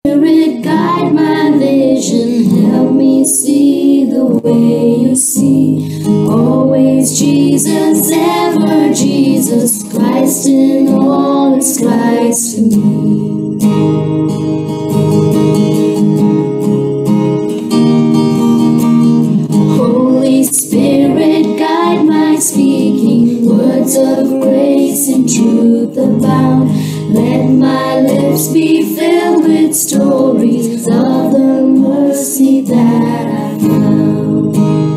Spirit, guide my vision, help me see the way you see. Always Jesus, ever Jesus, Christ in all is Christ to me. Holy Spirit, guide my speaking, words of grace and truth abound. Let my lips be filled with stories of the mercy that I found.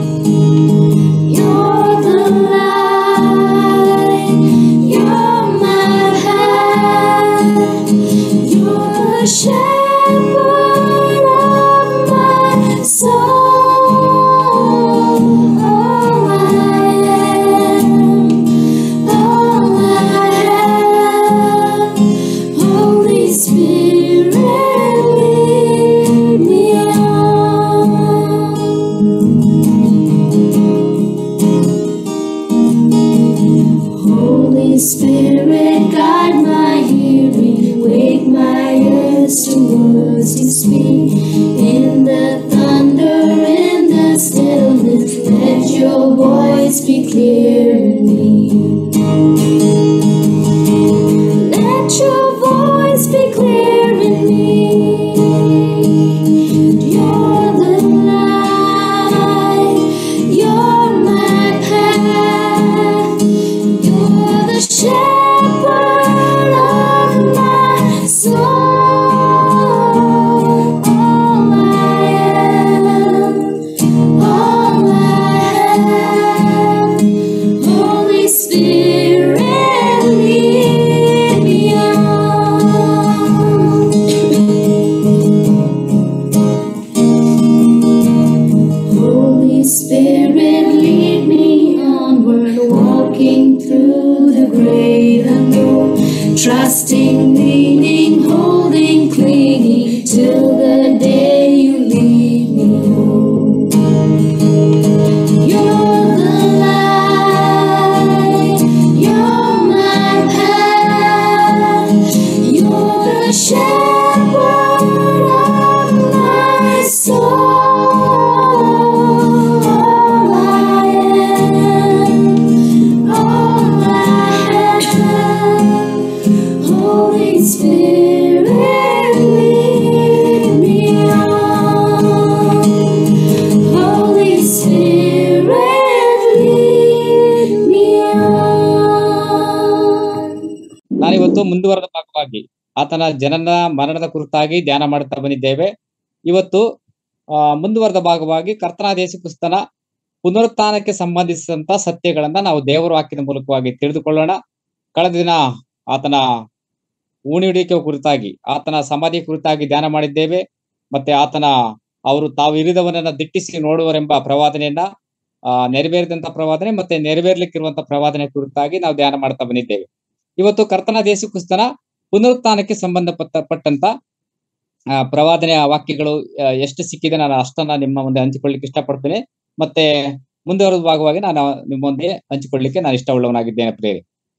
You're the light, you're my path, you're the shepherd of my soul. All I am, all I have, Holy Spirit, lead me on. Holy Spirit, guide my hearing, wake my ears to words you speak. In the thunder, in the stillness, let your voice be clear in me. Let your voice be clear in me. You're the light, you're my path. You're the shepherd of my soul. All I am, all I have. Holy Spirit, lead me on. Holy Spirit, lead me onward, walking through the great unknown, trusting, leaning, holding, clinging till the day you lead me home. You're the light, you're my path, you're the shepherd of my soul. All I am, all I have, Holy Spirit, lead me on. Holy Spirit, lead me on. ನಾನಿವತ್ತು ಮುಂದುವರೆದ ಭಾಗವಾಗಿ ಆತನ ಜನನ ಮರಣದ ಕುರಿತಾಗಿ ಧ್ಯಾನ ಮಾಡುತ್ತಾ ಬಂದಿದ್ದೇವೆ ಇವತ್ತು ಆ ಮುಂದುವರೆದ ಭಾಗವಾಗಿ ಕರ್ತನಾದ ಯೇಸು ಕ್ರಿಸ್ತನ ಪುನರುತ್ಥಾನಕ್ಕೆ ಸಂಬಂಧಿಸಿದಂತ ಸತ್ಯಗಳನ್ನ ನಾವು ದೇವರ ವಾಕ್ಯದ ಮೂಲಕವಾಗಿ ತಿಳಿದುಕೊಳ್ಳೋಣ ಕಳೆದ ದಿನ ಆತನ ಊಣಿಡುವಿಕೆ ಕುರಿತಾಗಿ ಆತನ ಸಮಾಧಿ ಕುರಿತಾಗಿ ಧ್ಯಾನ ಮಾಡಿದ್ದೇವೆ ಮತ್ತೆ ಆತನ ಅವರು ತಾವು ಇರಿದವನನ್ನ ದಿಟ್ಟಿಸಿ ನೋಡುವರೆಂಬ ಪ್ರವಾದನೆಯನ್ನ ಆ ನೆರವೇರಿದಂತ ಪ್ರವಾದನೆ ಮತ್ತೆ ನೆರವೇರ್ಲಿಕ್ಕಿರುವಂತ ಪ್ರವಾದನೆ ಕುರಿತಾಗಿ ನಾವು ಧ್ಯಾನ ಮಾಡ್ತಾ ಬಂದಿದ್ದೇವೆ ಇವತ್ತು ಕರ್ತನ ದೇಶು ಕ್ರಿಸ್ತನ ಪುನರುತ್ಥಾನಕ್ಕೆ ಸಂಬಂಧಪಟ್ಟ ಪಟ್ಟಂತ ಆ, ಪ್ರವಾದನೆಯ ವಾಕ್ಯಗಳು ಆ, ಎಷ್ಟು ಸಿಕ್ಕಿದೆ ನಾನು ಅಷ್ಟನ್ನ ನಿಮ್ಮ ಮುಂದೆ ಹಂಚಿಕೊಳ್ಳಿಕ್ಕೆ ಇಷ್ಟಪಡ್ತೇನೆ ಮತ್ತೆ ಮುಂದುವರೆದ ಭಾಗವಾಗಿ ನಾನು ನಿಮ್ಮ ಮುಂದೆ ಹಂಚಿಕೊಳ್ಳಿಕ್ಕೆ ನಾನು ಇಷ್ಟವುಳ್ಳವನಾಗಿದ್ದೇನೆ ಪ್ರೇರಿ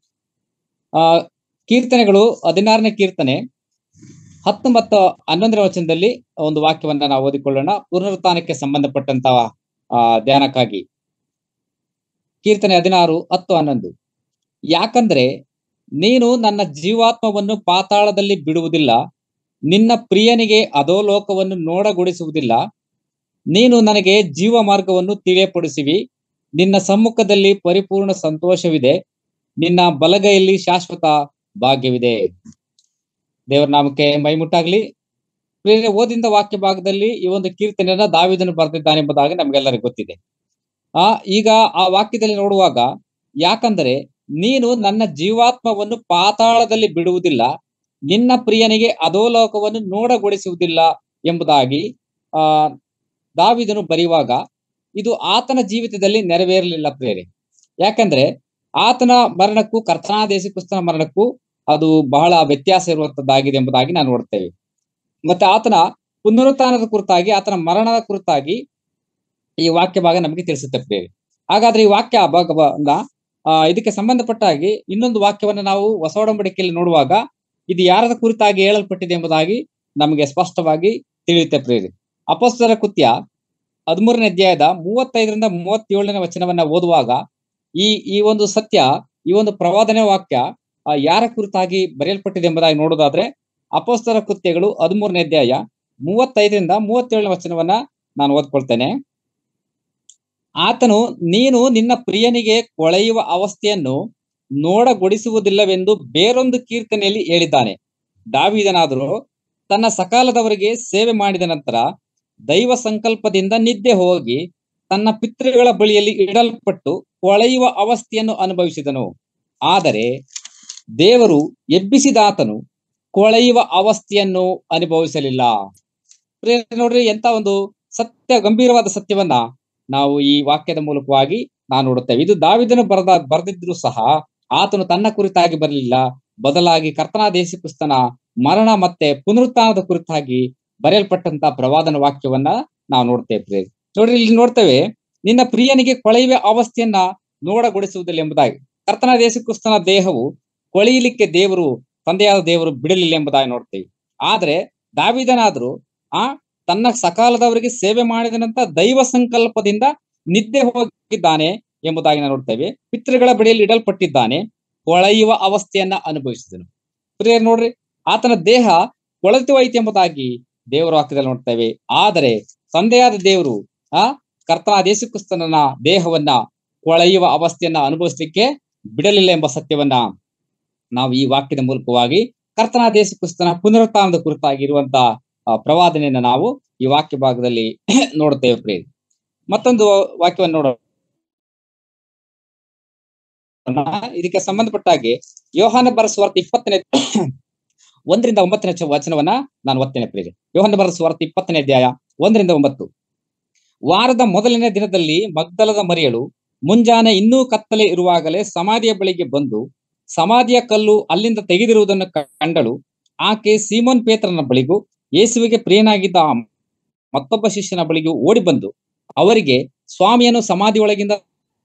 ಆ ಕೀರ್ತನೆಗಳು ಹದಿನಾರನೇ ಕೀರ್ತನೆ ಹತ್ತು ಮತ್ತು ಹನ್ನೊಂದನೇ ವಚನದಲ್ಲಿ ಒಂದು ವಾಕ್ಯವನ್ನ ನಾವು ಓದಿಕೊಳ್ಳೋಣ ಪುನರುತ್ಥಾನಕ್ಕೆ ಸಂಬಂಧಪಟ್ಟಂತ ಆ ಧ್ಯಾನಕ್ಕಾಗಿ ಕೀರ್ತನೆ ಹದಿನಾರು ಹತ್ತು ಹನ್ನೊಂದು ಯಾಕಂದ್ರೆ ನೀನು ನನ್ನ ಜೀವಾತ್ಮವನ್ನು ಪಾತಾಳದಲ್ಲಿ ಬಿಡುವುದಿಲ್ಲ ನಿನ್ನ ಪ್ರಿಯನಿಗೆ ಅಧೋಲೋಕವನ್ನು ನೋಡಗೊಡಿಸುವುದಿಲ್ಲ ನೀನು ನನಗೆ ಜೀವ ಮಾರ್ಗವನ್ನು ತಿಳಿಯಪಡಿಸುವಿ ನಿನ್ನ ಸಮ್ಮುಖದಲ್ಲಿ ಪರಿಪೂರ್ಣ ಸಂತೋಷವಿದೆ ನಿನ್ನ ಬಲಗೈಯಲ್ಲಿ ಶಾಶ್ವತ ಭಾಗ್ಯವಿದೆ ದೇವರ ನಾಮಕ್ಕೆ ಮೈಮುಟ್ಟಾಗ್ಲಿ ಪ್ರೇರೆ ಓದಿಂದ ವಾಕ್ಯ ಭಾಗದಲ್ಲಿ ಈ ಒಂದು ಕೀರ್ತನೆಯನ್ನ ದಾವಿದನು ಬರೆದಿದ್ದಾನೆ ಎಂಬುದಾಗಿ ನಮ್ಗೆಲ್ಲರಿಗೂ ಗೊತ್ತಿದೆ ಆ ಈಗ ಆ ವಾಕ್ಯದಲ್ಲಿ ನೋಡುವಾಗ ಯಾಕಂದರೆ ನೀನು ನನ್ನ ಜೀವಾತ್ಮವನ್ನು ಪಾತಾಳದಲ್ಲಿ ಬಿಡುವುದಿಲ್ಲ ನಿನ್ನ ಪ್ರಿಯನಿಗೆ ಅಧೋಲೋಕವನ್ನು ನೋಡಗೊಡಿಸುವುದಿಲ್ಲ ಎಂಬುದಾಗಿ ಆ ದಾವಿದನು ಬರೆಯುವಾಗ ಇದು ಆತನ ಜೀವಿತದಲ್ಲಿ ನೆರವೇರಲಿಲ್ಲ ಪ್ರೇರೆ ಯಾಕಂದ್ರೆ ಆತನ ಮರಣಕ್ಕೂ ಕರ್ತನಾದೇಶ ಕ್ರಿಸ್ತನ ಮರಣಕ್ಕೂ ಅದು ಬಹಳ ವ್ಯತ್ಯಾಸ ಇರುವಂತದ್ದಾಗಿದೆ ಎಂಬುದಾಗಿ ನಾವು ನೋಡ್ತೇವೆ ಮತ್ತೆ ಆತನ ಪುನರುತ್ಥಾನದ ಕುರಿತಾಗಿ ಆತನ ಮರಣದ ಕುರಿತಾಗಿ ಈ ವಾಕ್ಯ ಭಾಗ ನಮಗೆ ತಿಳಿಸುತ್ತೆ ಪ್ರೇರೆ ಹಾಗಾದ್ರೆ ಈ ವಾಕ್ಯ ಭಾಗವನ್ನ ಆ ಇದಕ್ಕೆ ಸಂಬಂಧಪಟ್ಟ ಹಾಗೆ ಇನ್ನೊಂದು ವಾಕ್ಯವನ್ನ ನಾವು ಹೊಸ ಒಡಂಬಡಿಕೆಯಲ್ಲಿ ನೋಡುವಾಗ ಇದು ಯಾರದ ಕುರಿತಾಗಿ ಹೇಳಲ್ಪಟ್ಟಿದೆ ಎಂಬುದಾಗಿ ನಮಗೆ ಸ್ಪಷ್ಟವಾಗಿ ತಿಳಿಯುತ್ತೆ ಪ್ರೇರಿ ಅಪಸ್ತರ ಕೃತ್ಯ ಹದಿಮೂರನೇ ಅಧ್ಯಾಯದ ಮೂವತ್ತೈದರಿಂದ ಮೂವತ್ತೇಳನೇ ವಚನವನ್ನ ಓದುವಾಗ ಈ ಈ ಒಂದು ಸತ್ಯ ಈ ಒಂದು ಪ್ರವಾದನೆ ವಾಕ್ಯ ಆ, ಯಾರ ಕುರಿತಾಗಿ ಬರೆಯಲ್ಪಟ್ಟಿದೆ ಎಂಬುದಾಗಿ ನೋಡೋದಾದ್ರೆ ಅಪೋಸ್ತರ ಕೃತ್ಯಗಳು ಹದಿಮೂರನೇ ಅಧ್ಯಾಯ ಮೂವತ್ತೈದರಿಂದ ಮೂವತ್ತೇಳನೇ ವಚನವನ್ನ ನಾನು ಓದ್ಕೊಳ್ತೇನೆ ಆತನು ನೀನು ನಿನ್ನ ಪ್ರಿಯನಿಗೆ ಕೊಳೆಯುವ ಅವಸ್ಥೆಯನ್ನು ನೋಡಗೊಡಿಸುವುದಿಲ್ಲವೆಂದು ಬೇರೊಂದು ಕೀರ್ತನೆಯಲ್ಲಿ ಹೇಳಿದ್ದಾನೆ ದಾವಿದನಾದರೂ ತನ್ನ ಸಕಾಲದವರಿಗೆ ಸೇವೆ ಮಾಡಿದ ನಂತರ ದೈವ ಸಂಕಲ್ಪದಿಂದ ನಿದ್ದೆ ಹೋಗಿ ತನ್ನ ಪಿತೃಗಳ ಬಳಿಯಲ್ಲಿ ಇಡಲ್ಪಟ್ಟು ಕೊಳೆಯುವ ಅವಸ್ಥೆಯನ್ನು ಅನುಭವಿಸಿದನು ಆದರೆ ದೇವರು ಎಬ್ಬಿಸಿದಾತನು ಕೊಳೆಯುವ ಅವಸ್ಥೆಯನ್ನು ಅನುಭವಿಸಲಿಲ್ಲ ಪ್ರಿಯರೇ ನೋಡ್ರಿ ಎಂತ ಒಂದು ಸತ್ಯ ಗಂಭೀರವಾದ ಸತ್ಯವನ್ನ ನಾವು ಈ ವಾಕ್ಯದ ಮೂಲಕವಾಗಿ ನಾವು ನೋಡುತ್ತೇವೆ ಇದು ದಾವಿದನು ಬರೆದ ಬರೆದಿದ್ರು ಸಹ ಆತನು ತನ್ನ ಕುರಿತಾಗಿ ಬರಲಿಲ್ಲ ಬದಲಾಗಿ ಕರ್ತನಾದ ಯೇಸು ಕ್ರಿಸ್ತನ ಮರಣ ಮತ್ತೆ ಪುನರುತ್ಥಾನದ ಕುರಿತಾಗಿ ಬರೆಯಲ್ಪಟ್ಟಂತ ಪ್ರವಾದನ ವಾಕ್ಯವನ್ನ ನಾವು ನೋಡ್ತೇವೆ ಪ್ರಿಯರೇ. ನೋಡ್ರಿ ಇಲ್ಲಿ ನೋಡ್ತೇವೆ ನಿನ್ನ ಪ್ರಿಯನಿಗೆ ಕೊಳೆಯುವ ಅವಸ್ಥೆಯನ್ನ ನೋಡಗೊಡಿಸುವುದಿಲ್ಲ ಎಂಬುದಾಗಿ ಕರ್ತನಾದ ಯೇಸು ಕ್ರಿಸ್ತನ ದೇಹವು ಕೊಳೆಯಲಿಕ್ಕೆ ದೇವರು ತಂದೆಯಾದ ದೇವರು ಬಿಡಲಿಲ್ಲ ಎಂಬುದಾಗಿ ನೋಡ್ತೇವೆ ಆದ್ರೆ ದಾವಿದನಾದ್ರೂ ಆ ತನ್ನ ಸಕಾಲದವರಿಗೆ ಸೇವೆ ಮಾಡಿದ ನಂತರ ದೈವ ಸಂಕಲ್ಪದಿಂದ ನಿದ್ದೆ ಹೋಗಿದ್ದಾನೆ ಎಂಬುದಾಗಿ ನಾವು ನೋಡ್ತೇವೆ ಪಿತೃಗಳ ಬಳಿಯಲ್ಲಿ ಇಡಲ್ಪಟ್ಟಿದ್ದಾನೆ ಕೊಳೆಯುವ ಅವಸ್ಥೆಯನ್ನ ಅನುಭವಿಸಿದನು ಪ್ರಿಯರು ನೋಡ್ರಿ ಆತನ ದೇಹ ಕೊಳೆತು ಹೋಯ್ತು ಎಂಬುದಾಗಿ ದೇವರ ವಾಕ್ಯದಲ್ಲಿ ನೋಡ್ತೇವೆ ಆದರೆ ತಂದೆಯಾದ ದೇವರು ಆ ಕರ್ತನಾದ ಯೇಸು ಕ್ರಿಸ್ತನ ದೇಹವನ್ನ ಕೊಳೆಯುವ ಅವಸ್ಥೆಯನ್ನ ಅನುಭವಿಸಲಿಕ್ಕೆ ಬಿಡಲಿಲ್ಲ ಎಂಬ ಸತ್ಯವನ್ನ ನಾವು ಈ ವಾಕ್ಯದ ಮೂಲಕವಾಗಿ ಕರ್ತನಾದ ಯೇಸು ಕ್ರಿಸ್ತನ ಪುನರುತ್ಥಾನದ ಕುರಿತಾಗಿರುವಂತ ಆ, ಪ್ರವಾದನೆಯನ್ನ ನಾವು ಈ ವಾಕ್ಯ ಭಾಗದಲ್ಲಿ ನೋಡುತ್ತೇವೆ ಪ್ರಿಯ ಮತ್ತೊಂದು ವಾಕ್ಯವನ್ನು ನೋಡೋಣ ಇದಕ್ಕೆ ಸಂಬಂಧಪಟ್ಟ ಹಾಗೆ ಯೋಹಾನ ಬರಸುವಾರ್ತೆ ಇಪ್ಪತ್ತನೇ ಒಂದರಿಂದ ಒಂಬತ್ತನೇ ಚ- ವಚನವನ್ನ ನಾನು ಓದ್ತೇನೆ ಪ್ರಿಯ ಯೋಹಾನ ಬರಸುವಾರ್ತೆ ಇಪ್ಪತ್ತನೇ ಅಧ್ಯಾಯ ಒಂದರಿಂದ ಒಂಬತ್ತು ವಾರದ ಮೊದಲನೇ ದಿನದಲ್ಲಿ ಮಗ್ದಲದ ಮರಿಯಳು ಮುಂಜಾನೆ ಇನ್ನೂ ಕತ್ತಲೆ ಇರುವಾಗಲೇ ಸಮಾಧಿಯ ಬಳಿಗೆ ಬಂದು ಸಮಾಧಿಯ ಕಲ್ಲು ಅಲ್ಲಿಂದ ತೆಗೆದಿರುವುದನ್ನು ಕ- ಕಂಡಳು ಆಕೆ ಸೀಮೋನ್ ಪೇತ್ರನ ಬಳಿಗೂ ಯೇಸುವಿಗೆ ಪ್ರಿಯನಾಗಿದ್ದ ಆ ಮತ್ತೊಬ್ಬ ಶಿಷ್ಯನ ಬಳಿಗೂ ಓಡಿ ಬಂದು ಅವರಿಗೆ ಸ್ವಾಮಿಯನ್ನು ಸಮಾಧಿಯೊಳಗಿಂದ